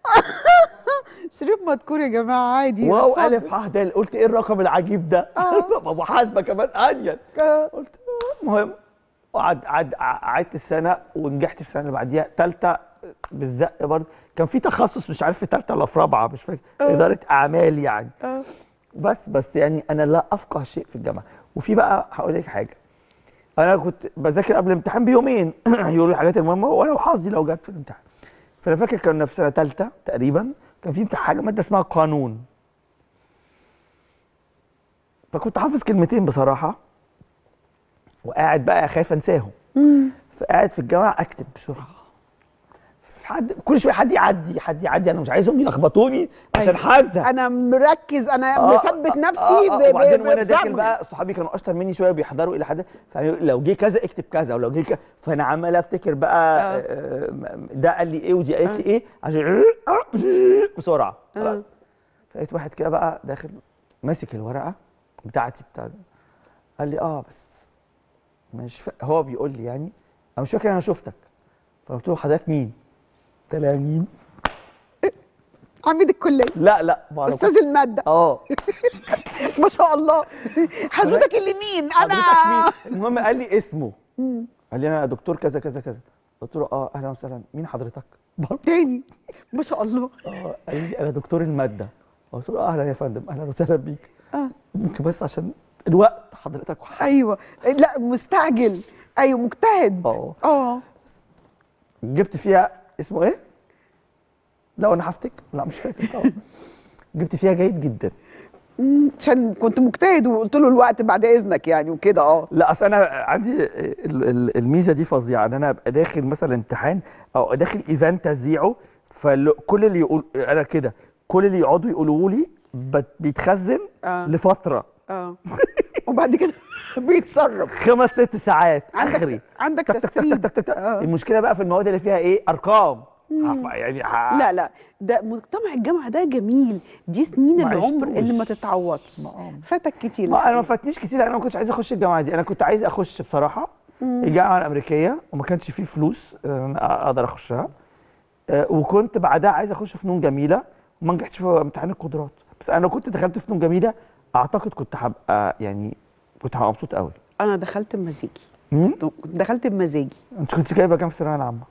شريف مذكور يا جماعه عادي واو اتفضل. الف ح د قلت ايه الرقم العجيب ده آه. محاسبه كمان انيل آه. قلت آه، المهم وقعد قعد قعدت السنه ونجحت السنه اللي بعديها ثالثه بالزق برضه كان في تخصص مش عارف في ثالثه ولا في رابعه مش فاكر آه. اداره اعمال يعني آه. بس بس يعني انا لا افقه شيء في الجامعه وفي بقى هقول لك حاجه انا كنت بذاكر قبل الامتحان بيومين يقولوا لي الحاجات المهمه وانا وحظي لو جت في الامتحان فانا فاكر كنا في سنه ثالثه تقريبا كان في امتحان حاجه ماده اسمها قانون فكنت حافظ كلمتين بصراحه وقاعد بقى خايف انساهم مم. فقاعد في الجامعه اكتب بسرعه حد كل شويه حد يعدي حد يعدي انا مش عايزهم يلخبطوني عشان حادثه انا مركز انا آه، مثبت آه، نفسي آه، آه، ب- ب- وبعدين وانا داخل بفهم. بقى صحابي كانوا اشطر مني شويه بيحضروا الى حد فيقولوا لو جه كذا اكتب كذا ولو جه كذا فانا عمال افتكر بقى آه. آه، م- ده قال لي ايه ودي قالت لي آه. ايه عشان بسرعه آه. خلاص فلقيت واحد كده بقى داخل ماسك الورقه بتاعتي بتاع قال لي اه بس مش فا... هو بيقول لي يعني انا مش فاكر انا شفتك فقلت له حضرتك مين؟ قلت له مين؟ عميد الكليه لا لا ما أعرف. استاذ الماده اه ما شاء الله حضرتك اللي مين انا حضرتك مين؟ المهم قال لي اسمه مم. قال لي انا دكتور كذا كذا كذا قلت له اه اهلا وسهلا مين حضرتك؟ برضه تاني ما شاء الله اه قال لي انا دكتور الماده قلت له اهلا يا فندم اهلا وسهلا بيك آه. ممكن بس عشان الوقت حضرتك وح- ايوه لا مستعجل ايوه مجتهد اه اه جبت فيها اسمه ايه؟ لا انا هفتك لا مش فاكر طبعا جبت فيها جيد جدا مم، عشان كنت مجتهد وقلت له الوقت بعد اذنك يعني وكده اه لا اصل انا عندي ال- ال- الميزه دي فظيعه ان انا ابقى داخل مثلا امتحان او داخل ايفنت اذيعه فكل اللي يقول انا كده كل اللي يقعدوا يقولوا لي بت- بيتخزن اه لفتره اه وبعد كده بيتصرف خمس ست ساعات اخري عندك عندك تك تك تك تسريب تك تك تك. آه. المشكله بقى في المواد اللي فيها ايه ارقام مم. ه- يعني ه- لا لا ده مجتمع الجامعه ده جميل دي سنين ما العمر عشتوش. اللي ما تتعوضش ما- فاتك كتير ما انا ما فاتنيش كتير انا ما كنتش عايز اخش الجامعه دي انا كنت عايز اخش بصراحه مم. الجامعه الامريكيه وما كانش فيه فلوس آه، أنا اقدر اخشها آه، وكنت بعدها عايز اخش فنون جميله وما نجحتش في امتحان القدرات بس انا لو كنت دخلت فنون جميله اعتقد كنت هبقى يعني كنت هبقى مبسوط قوي انا دخلت بمزاجي مم؟ كنت دخلت بمزاجي انت كنت جايبه كام في الثانويه العامه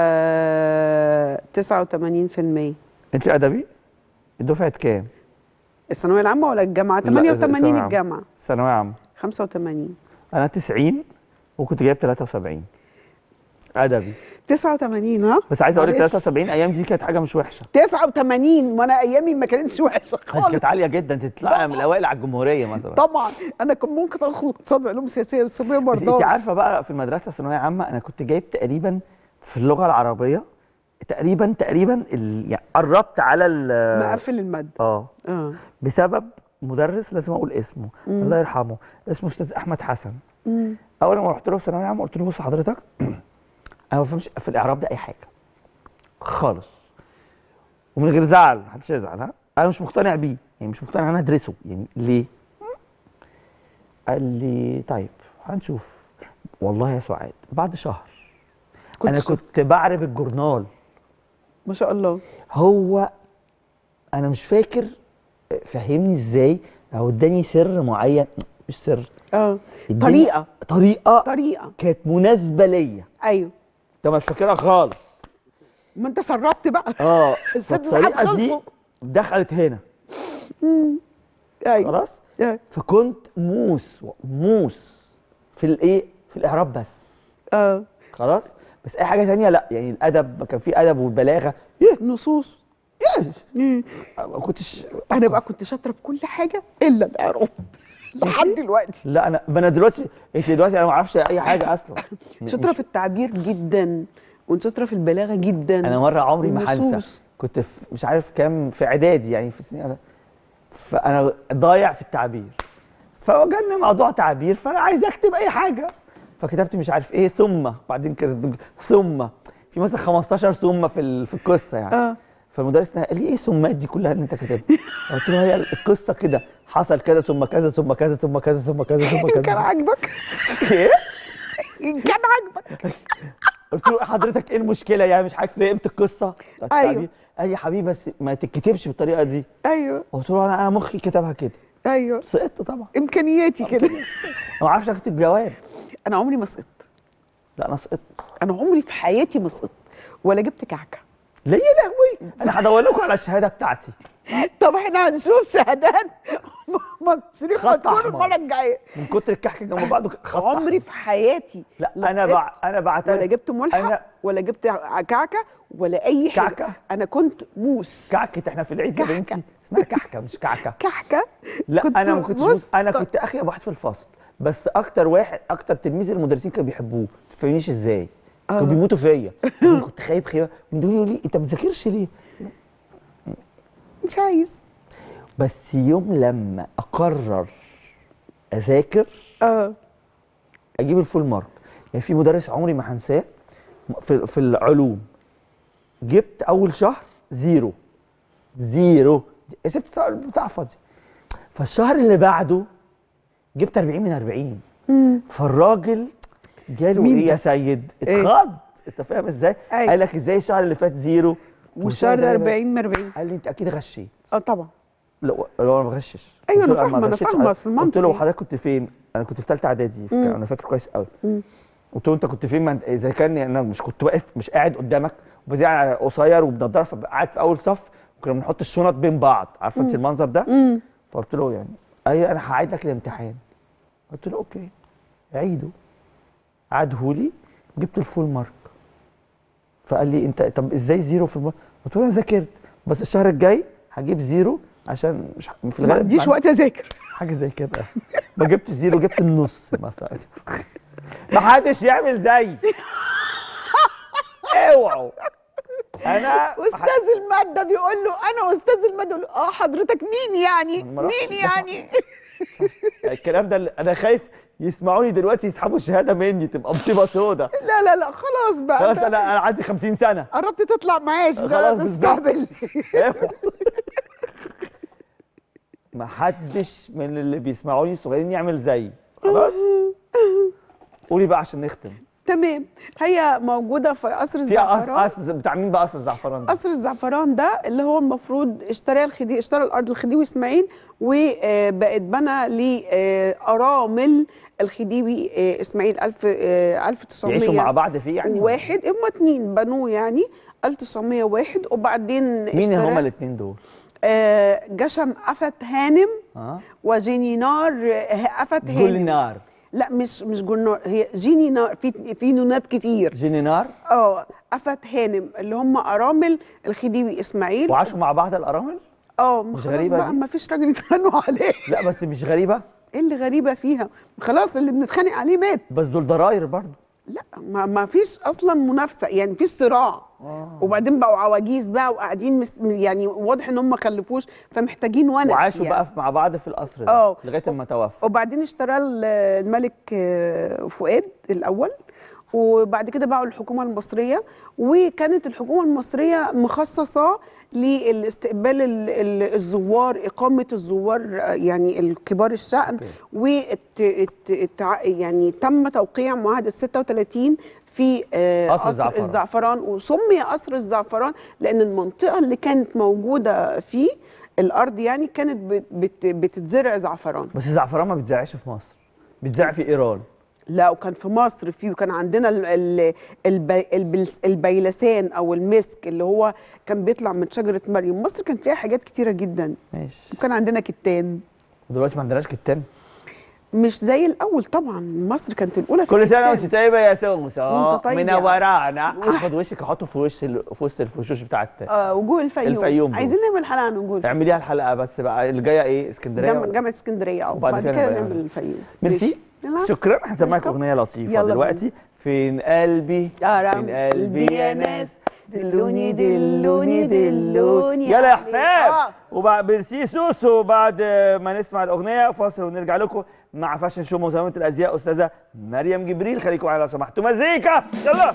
آه 89% انت ادبي الدفعه كام الثانويه العامه ولا الجامعه لا، الثانوية 88 العامة. الجامعه ثانويه عامه 85 انا 90 وكنت جايب 73 ادبي 89 ها بس عايز اقول لك معلش. 73 ايام دي كانت حاجه مش وحشه 89 وانا ايامي ما كانتش وحشه كانت خالص كانت عاليه جدا تطلع من الاوائل على الجمهوريه مثلا طبعا انا كان ممكن ادخل اقتصاد وعلوم سياسيه بس ابويا ما بس انت رضاش عارفه بقى في المدرسه الثانويه عامه انا كنت جايب تقريبا في اللغه العربيه تقريبا تقريبا ال... يعني قربت على ال مقفل الماده اه اه بسبب مدرس لازم اقول اسمه مم. الله يرحمه اسمه استاذ احمد حسن مم. اول ما رحت له في ثانويه عامه قلت له بص حضرتك انا ما بفهمش في الاعراب ده اي حاجه خالص ومن غير زعل محدش يزعل ها انا مش مقتنع بيه يعني مش مقتنع ان انا ادرسه يعني ليه قال لي طيب هنشوف والله يا سعاد بعد شهر كنت انا كنت بعرب الجورنال ما شاء الله هو انا مش فاكر فهمني ازاي او اداني سر معين مش سر اه اداني طريقه طريقه طريقه كانت مناسبه ليا ايوه انت مش فاكرها خالص ما انت سربت بقى اه الست ساعات فالطريقه دي خلصوا. دخلت هنا مم. ايوه خلاص أيوة. فكنت موس موس في الايه في الاعراب بس اه خلاص بس اي حاجه تانية لا يعني الادب كان في ادب والبلاغه ايه نصوص إيه؟ مم. ما كنتش انا بقى كنت شاطره في كل حاجه الا الاعراب لحد دلوقتي لا انا ما انا دلوقتي انت دلوقتي انا ما اعرفش اي حاجه اصلا شاطره مش- في التعبير جدا وشاطره في البلاغه جدا انا مره عمري ما هنسى والنصوص. كنت في مش عارف كام في اعدادي يعني في سنين فانا ضايع في التعبير فجالنا موضوع تعبير فانا عايز اكتب اي حاجه فكتبت مش عارف ايه ثم بعدين كده ثم في مثلا 15 ثم في ال- في القصه يعني اه فالمدرس قال لي ايه ثمات دي كلها اللي انت كاتبها قلت له هي القصه كده حصل كذا ثم كذا ثم كذا ثم كذا ثم كذا ثم إن كان كذا عاجبك ايه إن كان عاجبك قلت له حضرتك ايه المشكله يعني مش حضرتك فهمت القصه قالت أيوه. لي، اي يا حبيبي بس ما تتكتبش بالطريقه دي ايوه قلت له انا انا مخي كتبها كده ايوه سقطت طبعا امكانياتي كده انا ما اعرفش اكتب جواب انا عمري ما سقطت لا انا سقطت انا عمري في حياتي ما سقطت ولا جبت كعكه ليه يا لهوي انا هدور لكم على الشهاده بتاعتي طب احنا هنشوف شهادات مصري خط خطور أحمر. المره الجايه من كتر الكحك جنب بعض خط عمري أحمر. في حياتي لا لا انا سقطت بع... انا بعترف ولا جبت ملحق أنا- ولا جبت كعكه ولا اي حاجه كعكة؟ انا كنت موس كعكه احنا في العيد يا كحكة. بنتي اسمها كحكه مش كعكه كحكه لا كنت انا ما كنتش بص- بص انا كنت اخيب واحد في الفصل بس اكتر واحد اكتر تلميذ المدرسين كانوا بيحبوه ما تفهمنيش ازاي كانوا آه. بيموتوا فيا أنا كنت خايب خيبه يقولوا لي انت ما بتذاكرش ليه مش عايز بس يوم لما اقرر اذاكر اه اجيب الفول مارك يعني في مدرس عمري ما هنساه في في العلوم جبت اول شهر زيرو زيرو سبت سا- بتاع فاضي فالشهر اللي بعده جبت 40 من 40 مم. فالراجل جاله مين ايه ده؟ يا سيد إيه؟ اتخض انت فاهم ازاي أيوة. قال لك ازاي الشهر اللي فات زيرو والشهر ده ده 40 من 40 قال لي انت اكيد غشيت اه طبعا لا لو انا ما بغشش أيوة، قلت أنا له ما فاهمة، أنا غشيتش فاهمة، حضرتك. أصل المنطق قلت له إيه؟ حضرتك كنت فين انا كنت في ثالثه اعدادي مم. انا فاكر كويس قوي مم. قلت له انت كنت فين ما انت- اذا كان انا مش كنت واقف مش قاعد قدامك وبذيع قصير وبنضاره فقاعد في اول صف وكنا بنحط الشنط بين بعض عارفه انت المنظر ده مم. فقلت له يعني اي انا هعيد لك الامتحان قلت له اوكي عيده عادهولي جبت الفول مارك فقال لي انت طب ازاي زيرو في المارك قلت له انا ذاكرت بس الشهر الجاي هجيب زيرو عشان مش في ما الغالب عنديش ما وقت اذاكر حاجه زي كده ما جبتش زيرو جبت النص مثلا ما حدش يعمل زي اوعوا انا استاذ الماده بيقول له انا استاذ الماده يقول له اه حضرتك مين يعني ما رحتش مين الدفعة. يعني الكلام ده اللي- انا خايف يسمعوني دلوقتي يسحبوا الشهاده مني تبقى مصيبه سودا لا لا لا خلاص بقى خلاص ده انا انا عندي 50 سنه قربت تطلع معاش ده خلاص بالظبط. تستهبل اوعوا. ما حدش من اللي بيسمعوني الصغيرين يعمل زي خلاص قولي بقى عشان نختم تمام هي موجوده في قصر في الزعفران قصر قصر بتاع مين بقى قصر الزعفران ده؟ قصر الزعفران ده اللي هو المفروض اشترى الخديوي اشترى الارض الخديوي اسماعيل وبقت بنى لارامل الخديوي آه، اسماعيل 1000 آه، 1900 يعيشوا مع بعض فيه يعني واحد هم اتنين بنوه يعني 1901 وبعدين مين اشتراه- هما الاثنين دول؟ آه، جشم أفت هانم اه وجينينار آه، أفت هانم جولنار لا مش مش جولنار هي جينينار في في نونات كتير جينينار اه أفت هانم اللي هم أرامل الخديوي إسماعيل وعاشوا مع بعض الارامل؟ اه مش خلاص غريبة بقى دي؟ ما فيش راجل يتخانقوا عليه لا بس مش غريبه ايه اللي غريبه فيها خلاص اللي بنتخانق عليه مات بس دول ضراير برضه لا ما, ما فيش اصلا منافسه يعني في صراع وبعدين بقوا عواجيز بقى وقاعدين مس... يعني واضح ان هم ما خلفوش فمحتاجين ونس وعاشوا يعني. بقى مع بعض في القصر ده اه. لغايه ما توفى وبعدين اشترى ال- الملك آه، فؤاد الاول وبعد كده باعوا الحكومه المصريه وكانت الحكومه المصريه مخصصه لاستقبال ال- ال- الزوار اقامه الزوار آه، يعني الكبار الشأن اوكي. والت... الت... التع... يعني تم توقيع معاهده 36 في آه، قصر قصر الزعفران. الزعفران وسمي قصر الزعفران لان المنطقه اللي كانت موجوده فيه الارض يعني كانت بت... بت... بتتزرع زعفران بس الزعفران ما بيتزرعش في مصر بيتزرع في ايران لا وكان في مصر فيه وكان عندنا ال ال البي البل- البيلسان او المسك اللي هو كان بيطلع من شجره مريم مصر كان فيها حاجات كتيره جدا ماشي وكان عندنا كتان ودلوقتي ما عندناش كتان مش زي الاول طبعا مصر كانت الاولى في كل سنه الكتان. وانت طيبه يا سوسه وانت طيب يا منورانا هاخد وشك احطه في وش ال- في وسط الفشوش بتاعت آه وجوه الفيوم الفيوم دول. عايزين نعمل حلقه عن وجوه الفيوم. اعمليها الحلقه بس بقى اللي جايه ايه اسكندريه جامعه ولا- جامعه اسكندريه اه وبعد وبعد كده كده نبقى نعمل نعمل. الفيوم ميرسي يلا. شكرا هنسمعك ويلكم. اغنيه لطيفه يلا دلوقتي فين قلبي يا فين قلبي يا ناس دلوني دلوني دلوني يلا يا عليك. حسام آه. وبعد ميرسي سوسو بعد ما نسمع الاغنيه فاصل ونرجع لكم مع فاشن شو مزامه الازياء استاذه مريم جبريل خليكم معايا لو سمحتوا مزيكا يلا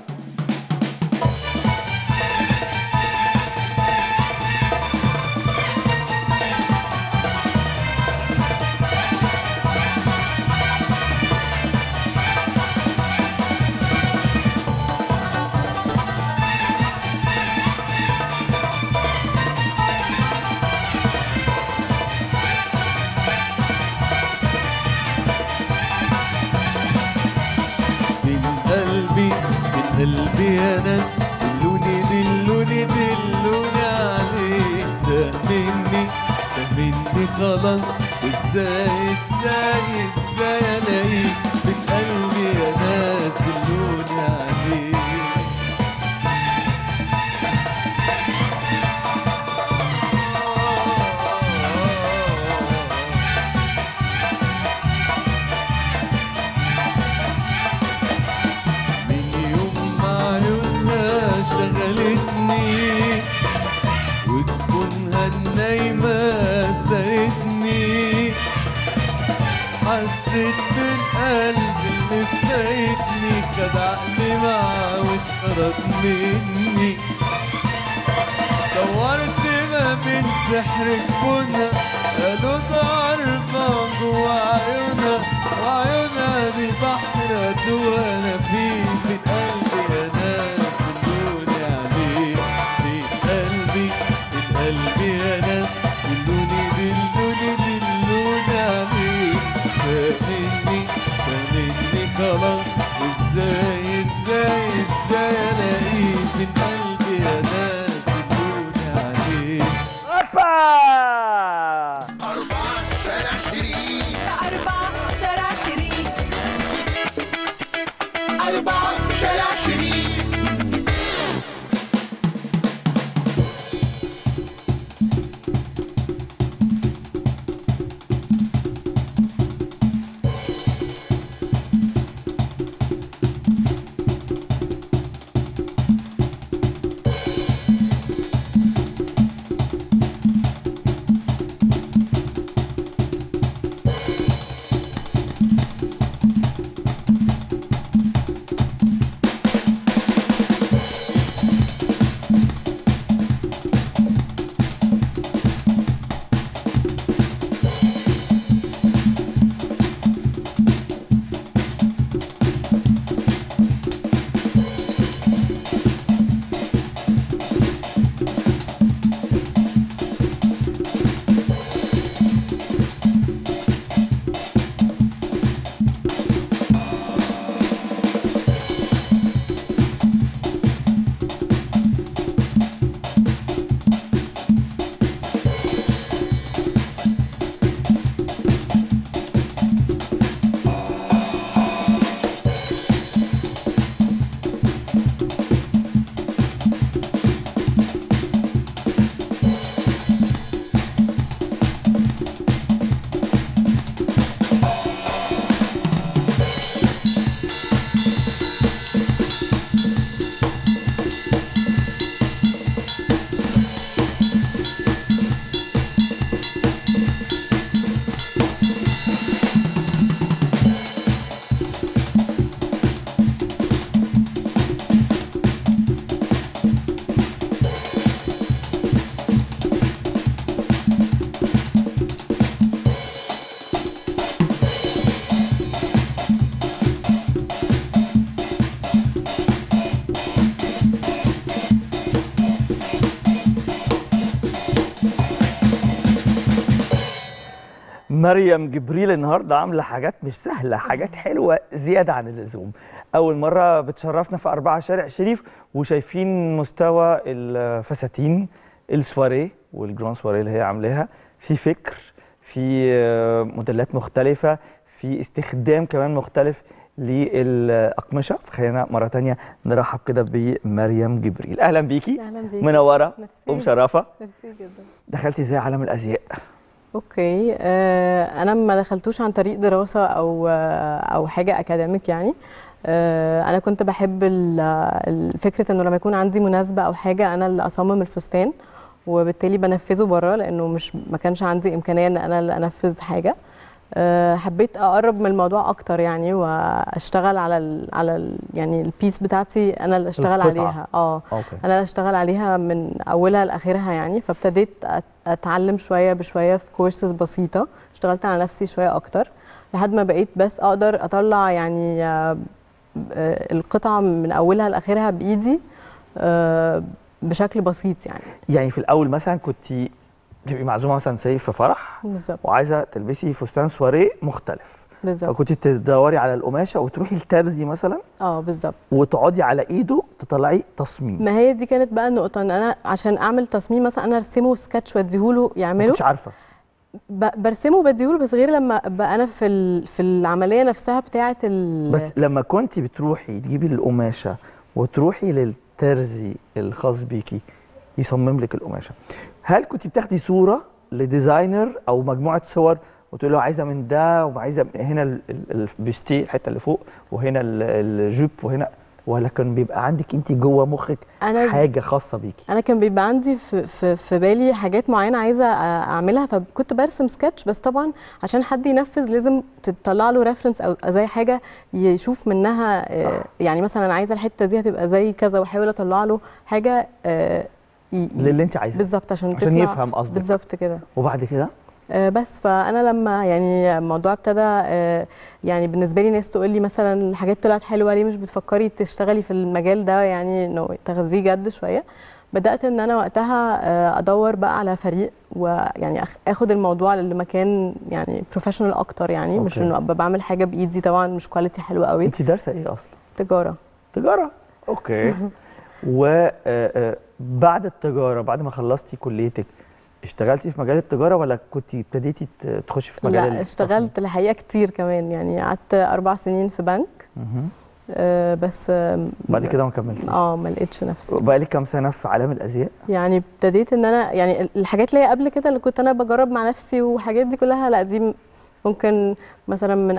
ازاي ازاي ازاي الاقيك في قلبي يا ناس دلوني عليك من يوم ما عيونها شغلتني وتكونها النايمة سايتني حسيت بالقلب اللي فايتني خدعني معاه واشترط مني دورت ما بين سحر جبونها قالوا ضربة جوا عيونها وعيونها دي بحر وانا فيه في قلبي يا ناس دلوني عليه في قلبي في قلبي يا ناس دلوني دلوني دلوني عليه فاهمني فاهمني خلاص ازاي ازاي ازاي الاقيه في قلبي يا ناس دلوني عليه هوبا أربعة شارع شريك أربعة شارع شريك أربعة شارع شريك مريم جبريل النهارده عامله حاجات مش سهله حاجات حلوه زياده عن اللزوم اول مره بتشرفنا في أربعة شارع شريف وشايفين مستوى الفساتين السواريه والجران سواريه اللي هي عاملاها في فكر في آه، موديلات مختلفه في استخدام كمان مختلف للاقمشه فخلينا مره تانية نرحب كده بمريم جبريل اهلا بيكي اهلا بيك منوره ميرسي. ومشرفه ميرسي جدا دخلتي ازاي عالم الازياء اوكي آه انا ما دخلتوش عن طريق دراسه او آه او حاجه اكاديميك يعني آه انا كنت بحب ال- ال- فكره انه لما يكون عندي مناسبه او حاجه انا اللي اصمم الفستان وبالتالي بنفذه بره لانه مش ما كانش عندي امكانيه ان انا اللي انفذ حاجه آه، حبيت اقرب من الموضوع اكتر يعني واشتغل على ال على ال يعني البيس بتاعتي انا اللي اشتغل القطعة. عليها اه اوكي انا اللي اشتغل عليها من اولها لاخرها يعني فابتديت أت- اتعلم شويه بشويه في كورسز بسيطه اشتغلت على نفسي شويه اكتر لحد ما بقيت بس اقدر اطلع يعني آه، آه، القطعه من اولها لاخرها بايدي آه، بشكل بسيط يعني يعني في الاول مثلا كنت تبقي معزومه مثلا سي في فرح بالظبط وعايزه تلبسي فستان سواريه مختلف بالظبط فكنت تدوري على القماشه وتروحي لترزي مثلا اه بالظبط وتقعدي على ايده تطلعي تصميم ما هي دي كانت بقى النقطه ان انا عشان اعمل تصميم مثلا انا ارسمه سكتش واديهوله ما يعمله كنتش عارفه ب- برسمه وبديهوله بس غير لما ابقى انا في ال... في العمليه نفسها بتاعه ال... بس لما كنت بتروحي تجيبي القماشه وتروحي للترزي الخاص بيكي يصمم لك القماشه هل كنت بتاخدي صوره لديزاينر او مجموعه صور وتقول له عايزه من ده وعايزه هنا ال- ال- البستي الحته اللي فوق وهنا ال- الجيب وهنا ولا كان بيبقى عندك انت جوه مخك انا حاجه خاصه بيكي انا كان بيبقى عندي في, في, في بالي حاجات معينه عايزه أ- اعملها فكنت برسم سكتش بس طبعا عشان حد ينفذ لازم تطلع له ريفرنس او زي حاجه يشوف منها آه، يعني مثلا انا عايزه الحته دي هتبقى زي كذا واحاول اطلع له حاجه آه، ي- للي انت عايزاه بالظبط عشان عشان تطلع يفهم قصدك. بالظبط كده وبعد كده آه، بس فانا لما يعني الموضوع ابتدى آه، يعني بالنسبه لي ناس تقول لي مثلا الحاجات طلعت حلوه ليه مش بتفكري تشتغلي في المجال ده يعني انه تاخديه جد شويه بدات ان انا وقتها آه، ادور بقى على فريق ويعني أخ- اخد الموضوع لمكان يعني بروفيشنال اكتر يعني مش أوكي. انه ابقى بعمل حاجه بايدي طبعا مش كواليتي حلوه قوي انت دارسه ايه اصلا تجاره تجاره اوكي وبعد التجاره بعد ما خلصتي كليتك اشتغلتي في مجال التجاره ولا كنت ابتديتي ت- تخشي في مجال لا التصميم؟ اشتغلت الحقيقه كتير كمان يعني قعدت اربع سنين في بنك مهم. آه، بس آه، بعد كده ما كملتيش اه ما لقيتش نفسي بقى لك كام سنه في عالم الازياء يعني ابتديت ان انا يعني الحاجات اللي هي قبل كده اللي كنت انا بجرب مع نفسي وحاجات دي كلها لا دي م- ممكن مثلا من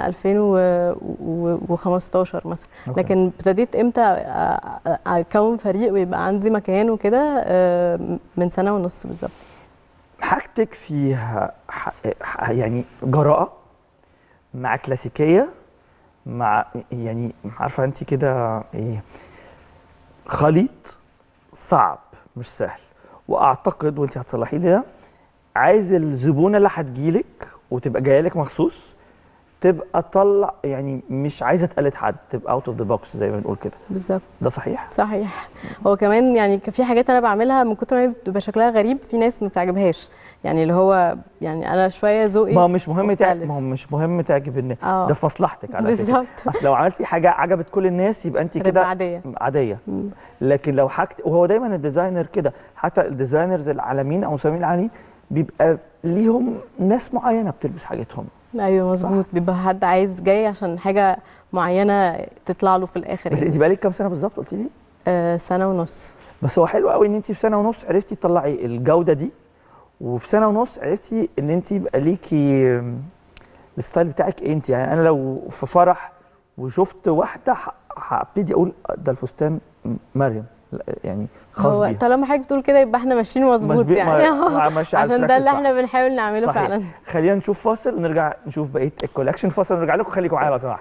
2015 مثلا أوكي. لكن ابتديت امتى أ- أ- اكون فريق ويبقى عندي مكان وكده آه، من سنه ونص بالظبط حاجتك فيها ح... ح... يعني جراءه مع كلاسيكيه مع يعني عارفه انت كده ايه خليط صعب مش سهل واعتقد وانت هتصلحي لي ده عايز الزبونه اللي هتجيلك وتبقى جايه لك مخصوص تبقى طلع يعني مش عايزه تقلد حد تبقى اوت اوف ذا بوكس زي ما بنقول كده بالظبط ده صحيح صحيح هو كمان يعني كان في حاجات انا بعملها من كتر ما هي بتبقى شكلها غريب في ناس ما بتعجبهاش يعني اللي هو يعني انا شويه ذوقي ما هو مش مهم تعجب مختلف. ما هو مش مهم تعجب الناس اه ده في مصلحتك على فكره بالظبط أصل لو عملتي حاجه عجبت كل الناس يبقى انت تبقى كده عاديه عاديه مم. لكن لو حاجت وهو دايما الديزاينر كده حتى الديزاينرز العالميين او مسمين العالميين بيبقى ليهم ناس معينه بتلبس حاجتهم ايوه مظبوط بيبقى حد عايز جاي عشان حاجه معينه تطلع له في الاخر بس يعني. انت بقالك كام سنه بالظبط قلت لي آه سنه ونص بس هو حلو قوي ان انت في سنه ونص عرفتي تطلعي الجوده دي وفي سنه ونص عرفتي ان انت يبقى ليكي م، الستايل بتاعك انت يعني انا لو في فرح وشفت واحده ح- هبتدي اقول ده الفستان مريم لا، يعني خاص هو بيها طالما حضرتك بتقول كده يبقى احنا ماشيين مظبوط مظبوط، يعني ما- ما- ماشي على عشان التراك ده اللي الصح. احنا بنحاول نعمله صحيح. فعلا خلينا نشوف فاصل ونرجع نشوف بقيه الكولكشن فاصل ونرجع لكم خليكم معايا لو سمحت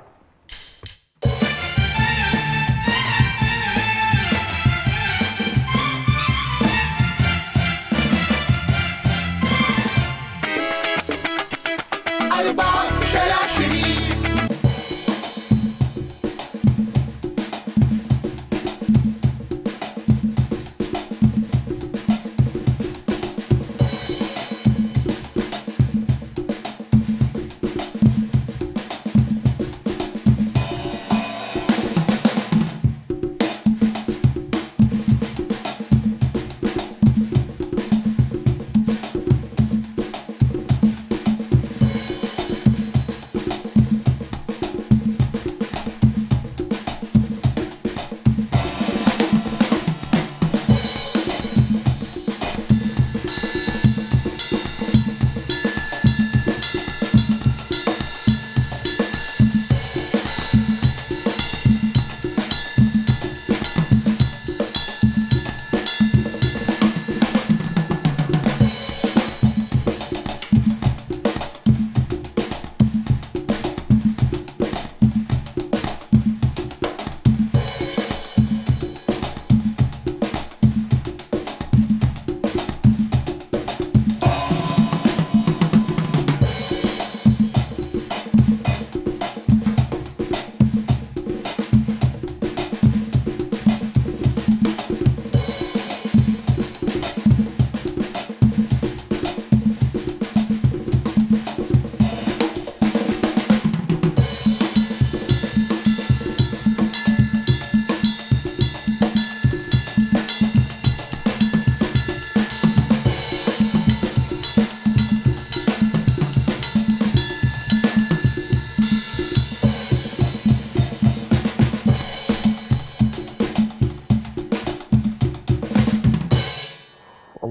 أربعة شارع شريف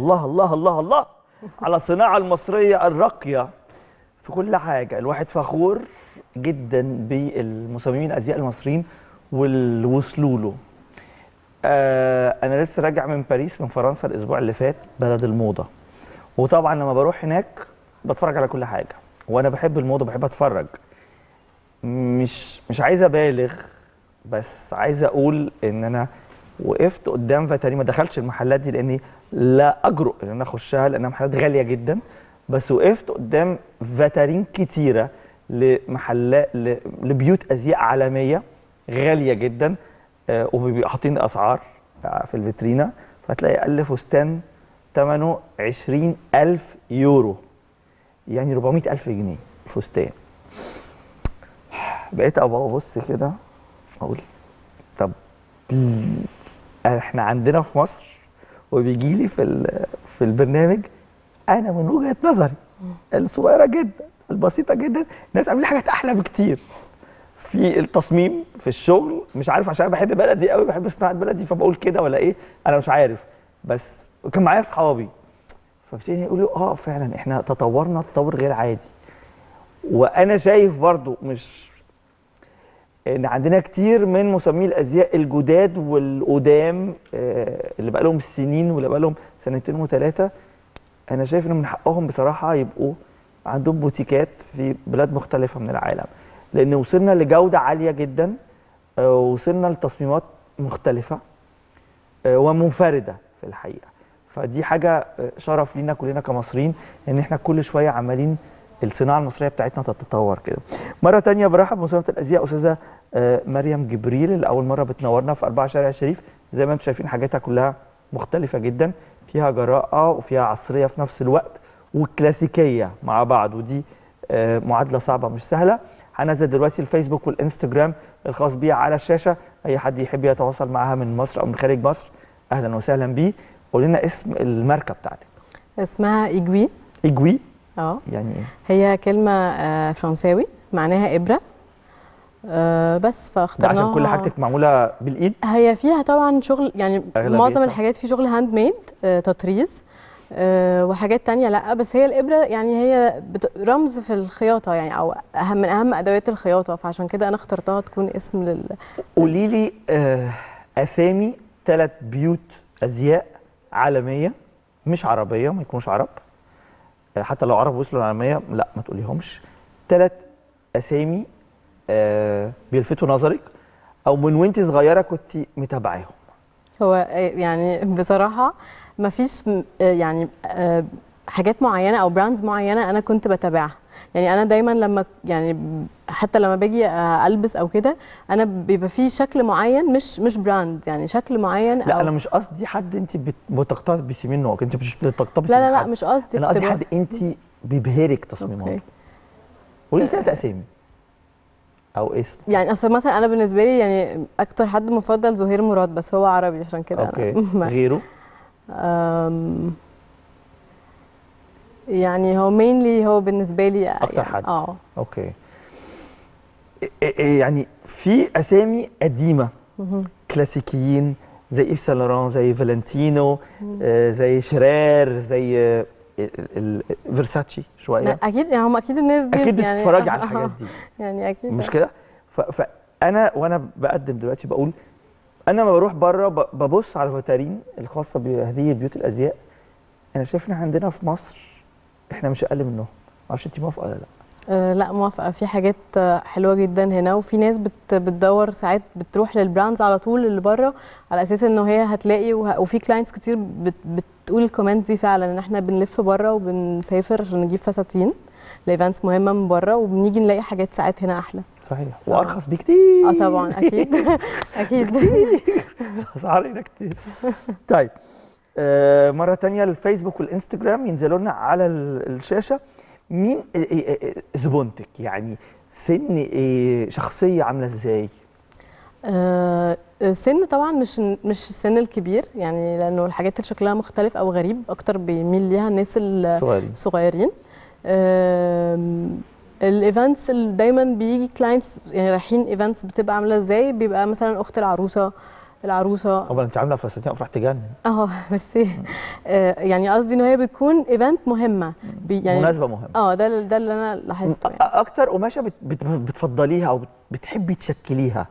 الله الله الله الله على الصناعه المصريه الراقيه في كل حاجه الواحد فخور جدا بالمصممين الازياء المصريين واللي وصلوا له آه انا لسه راجع من باريس من فرنسا الاسبوع اللي فات بلد الموضه وطبعا لما بروح هناك بتفرج على كل حاجه وانا بحب الموضه بحب اتفرج مش مش عايز ابالغ بس عايز اقول ان انا وقفت قدام فاترين ما دخلتش المحلات دي لاني لا اجرؤ ان انا اخشها لانها محلات غاليه جدا بس وقفت قدام فاترين كتيره لمحلات ل- لبيوت ازياء عالميه غاليه جدا آه، وبيبقوا حاطين اسعار آه، في الفيترينا فتلاقي اقل فستان ثمنه 20000 يورو يعني 400000 جنيه الفستان بقيت ابقى ابص كده اقول طب احنا عندنا في مصر وبيجي لي في ال- في البرنامج انا من وجهه نظري الصغيره جدا البسيطه جدا الناس عاملين حاجات احلى بكتير في التصميم في الشغل مش عارف عشان انا بحب بلدي قوي بحب صناعه بلدي فبقول كده ولا ايه انا مش عارف بس كان معايا اصحابي فابتدي يقولوا اه فعلا احنا تطورنا تطور غير عادي وانا شايف برضو مش ان عندنا كتير من مصممي الازياء الجداد والقدام آه، اللي بقى لهم سنين واللي بقى لهم سنتين وثلاثه انا شايف ان من حقهم بصراحه يبقوا عندهم بوتيكات في بلاد مختلفه من العالم لان وصلنا لجوده عاليه جدا آه، وصلنا لتصميمات مختلفه آه، ومنفرده في الحقيقه فدي حاجه آه، شرف لينا كلنا كمصريين ان احنا كل شويه عمالين الصناعه المصريه بتاعتنا تتطور كده مره تانية برحب بمصممه الازياء استاذه آه، مريم جبريل اللي اول مره بتنورنا في اربعه شارع الشريف زي ما انتم شايفين حاجاتها كلها مختلفه جدا فيها جراءه وفيها عصريه في نفس الوقت وكلاسيكيه مع بعض ودي آه، معادله صعبه مش سهله هنزل دلوقتي الفيسبوك والانستجرام الخاص بيها على الشاشه اي حد يحب يتواصل معاها من مصر او من خارج مصر اهلا وسهلا بيه قول لنا اسم الماركه بتاعتك اسمها ايجوي اجوي اه يعني ايه هي كلمة آه، فرنساوي معناها إبرة آه، بس ده فاخترناها عشان كل حاجتك معموله بالايد هي فيها طبعا شغل يعني أغلبيتها. معظم الحاجات في شغل هاند ميد آه، تطريز آه، وحاجات تانية لا بس هي الإبرة يعني هي بت- رمز في الخياطة يعني أو أهم من أهم أدوات الخياطة فعشان كده أنا اخترتها تكون اسم لل قولي لي آه، اسامي ثلاث بيوت ازياء عالميه مش عربيه ما يكونوش عرب آه، حتى لو عرب وصلوا العالميه لا ما تقوليهمش ثلاث اسامي آه، بيلفتوا نظرك او من وانت صغيره كنت متابعاهم هو آه، يعني بصراحة ما فيش م- آه، يعني آه، حاجات معينة أو براندز معينة أنا كنت بتابعها يعني أنا دايما لما يعني ب- حتى لما باجي آه، ألبس أو كده أنا بيبقى في شكل معين مش مش براند يعني شكل معين لا أو انا مش قصدي حد انت بت- بتقتبسي منه انت مش بتقتبسي لا لا من لا حد. مش قصدي انا قصدي اقتباس. حد انت بيبهرك تصميماته أوكي. قولي ثلاث اسامي او اسم يعني اصل مثلا انا بالنسبه لي يعني اكتر حد مفضل زهير مراد بس هو عربي عشان كده اوكي أنا ما- غيره أم، يعني هو مينلي هو بالنسبه لي أكتر يعني حد. اه اوكي إيه- إيه- يعني في اسامي قديمه مهم. كلاسيكيين زي ايف سان لوران زي فالنتينو آه، زي شرير زي آه، ال- ال- فيرساتشي لا، شويه اكيد يعني هم اكيد الناس دي اكيد يعني بتتفرجي على الحاجات دي يعني اكيد مش كده ف- فانا وانا بقدم دلوقتي بقول انا لما بروح بره ب- ببص على الفواتيرين الخاصه بهذه بيوت الازياء انا شايف ان عندنا في مصر احنا مش اقل منهم معرفش انت موافقه ولا لا أه لا موافقه في حاات آه، حلوه جدا هنا وفي ناس بت بتدور ساعات بتروح للبراندز على طول اللي بره على اساس انه هي هتلاقي وه... وفي كلاينتس كتير بت بتقول الكومنت دي فعلا ان احنا بنلف بره وبنسافر عشان نجيب فساتين لايفنتس مهمه من بره وبنيجي نلاقي حاجات ساعات هنا احلى صحيح وارخص بكتير اه طبعا اكيد اكيد اسعار هنا كتير طيب آه مره تانية الفيسبوك والانستجرام ينزلوا لنا على ال- الشاشه مين ال- إيه- إيه- زبونتك يعني سن ايه شخصيه عامله ازاي آه، السن طبعا مش مش السن الكبير يعني لانه الحاجات اللي شكلها مختلف او غريب اكتر بيميل ليها الناس صغيرين الصغيرين آم، الايفنتس اللي دايما بيجي كلاينتس يعني رايحين ايفنتس بتبقى عامله ازاي بيبقى مثلا اخت العروسه العروسه طبعا انت عامله فساتين افراح تجنن اه ميرسي آه، يعني قصدي ان هي بتكون ايفنت مهمه بي- يعني مناسبه مهمه اه ده ده اللي انا لاحظته يعني. أ- اكتر قماشه بت... بت... بتفضليها او بت- بتحبي تشكليها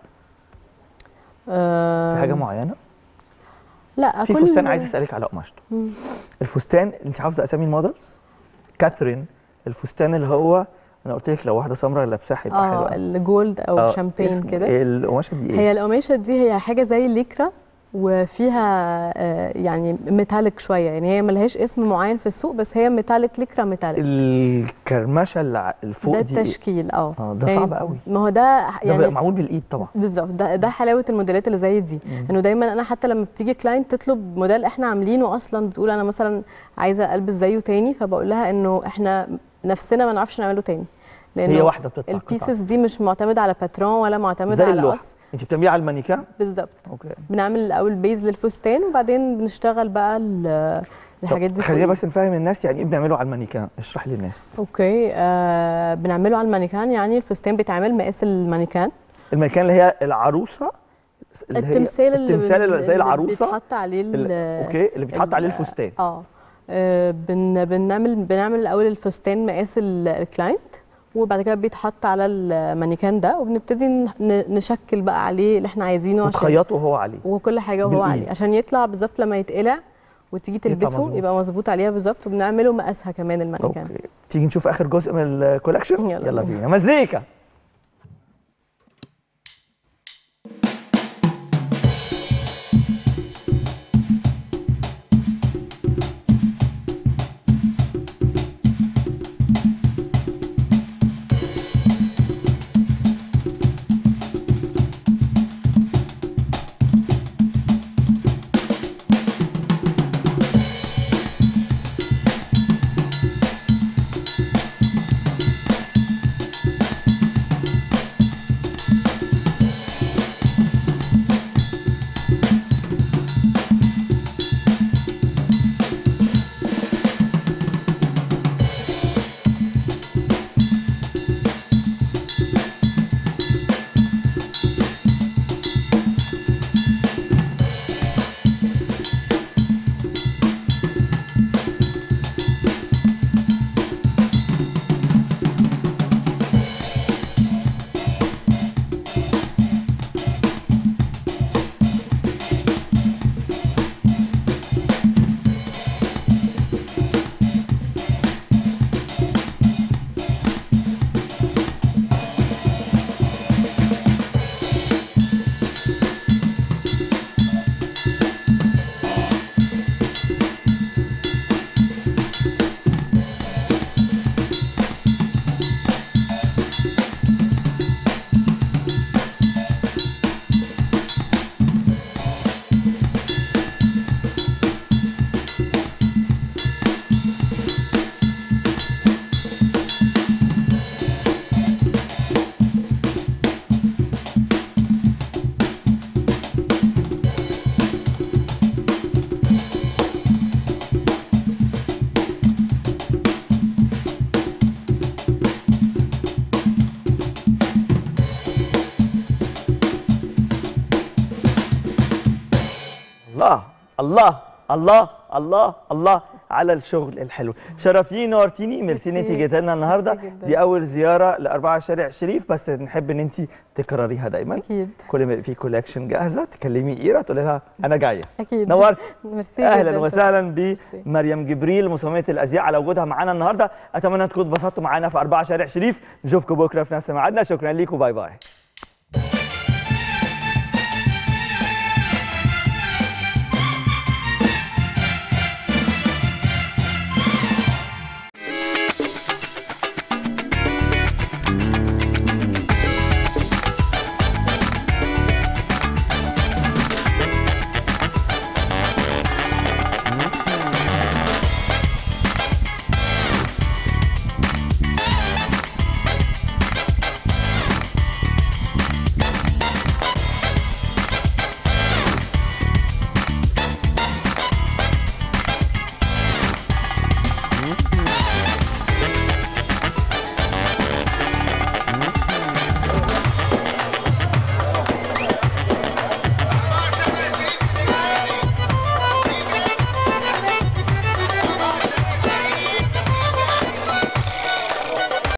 آه، في حاجه معينه لا في كل فستان عايز اسالك على قماشته مم. الفستان انت حافظه اسامي المودلز كاثرين الفستان اللي هو انا قلت لك لو واحده سمراء لابساه هيبقى حلو اه أوي. الجولد او آه، شامبين اسمه كده إيه القماشه دي ايه هي القماشه دي هي حاجه زي الليكرا وفيها آه، يعني ميتاليك شويه يعني هي ملهاش اسم معين في السوق بس هي ميتاليك ليكرا ميتاليك الكرمشه اللي ع- اللي فوق ده دي إيه؟ التشكيل اه اه ده يعني صعب قوي ما هو ده ده يعني بيبقى معمول بالايد طبعا بالظبط ده ده حلاوه الموديلات اللي زي دي انه دايما انا حتى لما بتيجي كلاينت تطلب موديل احنا عاملينه اصلا بتقول انا مثلا عايزه البس زيه تاني فبقول لها انه احنا نفسنا ما نعرفش نعمله تاني لانه هي واحده بتطلع البيسز دي مش معتمده على باترون ولا معتمده زي على اللوحه قص انت بتعمليها على المانيكان بالظبط اوكي بنعمل الاول بيز للفستان وبعدين بنشتغل بقى ال- الحاجات طب دي خلينا فوقيه. بس نفهم الناس يعني ايه بنعمله على المانيكان اشرح للناس اوكي آه بنعمله على المانيكان يعني الفستان بيتعمل مقاس المانيكان المانيكان اللي هي العروسه اللي هي التمثال اللي التمثال بن- اللي زي اللي العروسه بيتحط عليه ال- ال- اوكي اللي بيتحط ال- عليه الفستان اه آه، بن بنعمل بنعمل الاول الفستان مقاس ال- الكلاينت وبعد كده بيتحط على المانيكان ده وبنبتدي ن- نشكل بقى عليه اللي احنا عايزينه عشان وتخيطه وهو عليه وكل حاجه وهو بالإيد. عليه عشان يطلع بالظبط لما يتقلع وتيجي تلبسه مظبوط. يبقى مظبوط عليها بالظبط وبنعمله مقاسها كمان المانيكان اوكي تيجي نشوف اخر جزء من الكولكشن يلا يلا بينا. بينا مزيكا الله الله الله الله الله على الشغل الحلو شرفتيني نورتيني ميرسي ان انت ميرسي. جيت لنا النهارده ميرسي جدا. دي اول زياره لاربعه شارع شريف بس نحب ان انت تكرريها دايما اكيد كل ما يبقى في كولكشن جاهزه تكلمي ايرا تقولي لها انا جايه اكيد نورت ميرسي اهلا جداً، وسهلا شكراً. بمريم جبريل مصممه الازياء على وجودها معانا النهارده اتمنى تكونوا اتبسطتوا معانا في اربعه شارع شريف نشوفكم بكره في نفس ميعادنا شكرا ليكم باي باي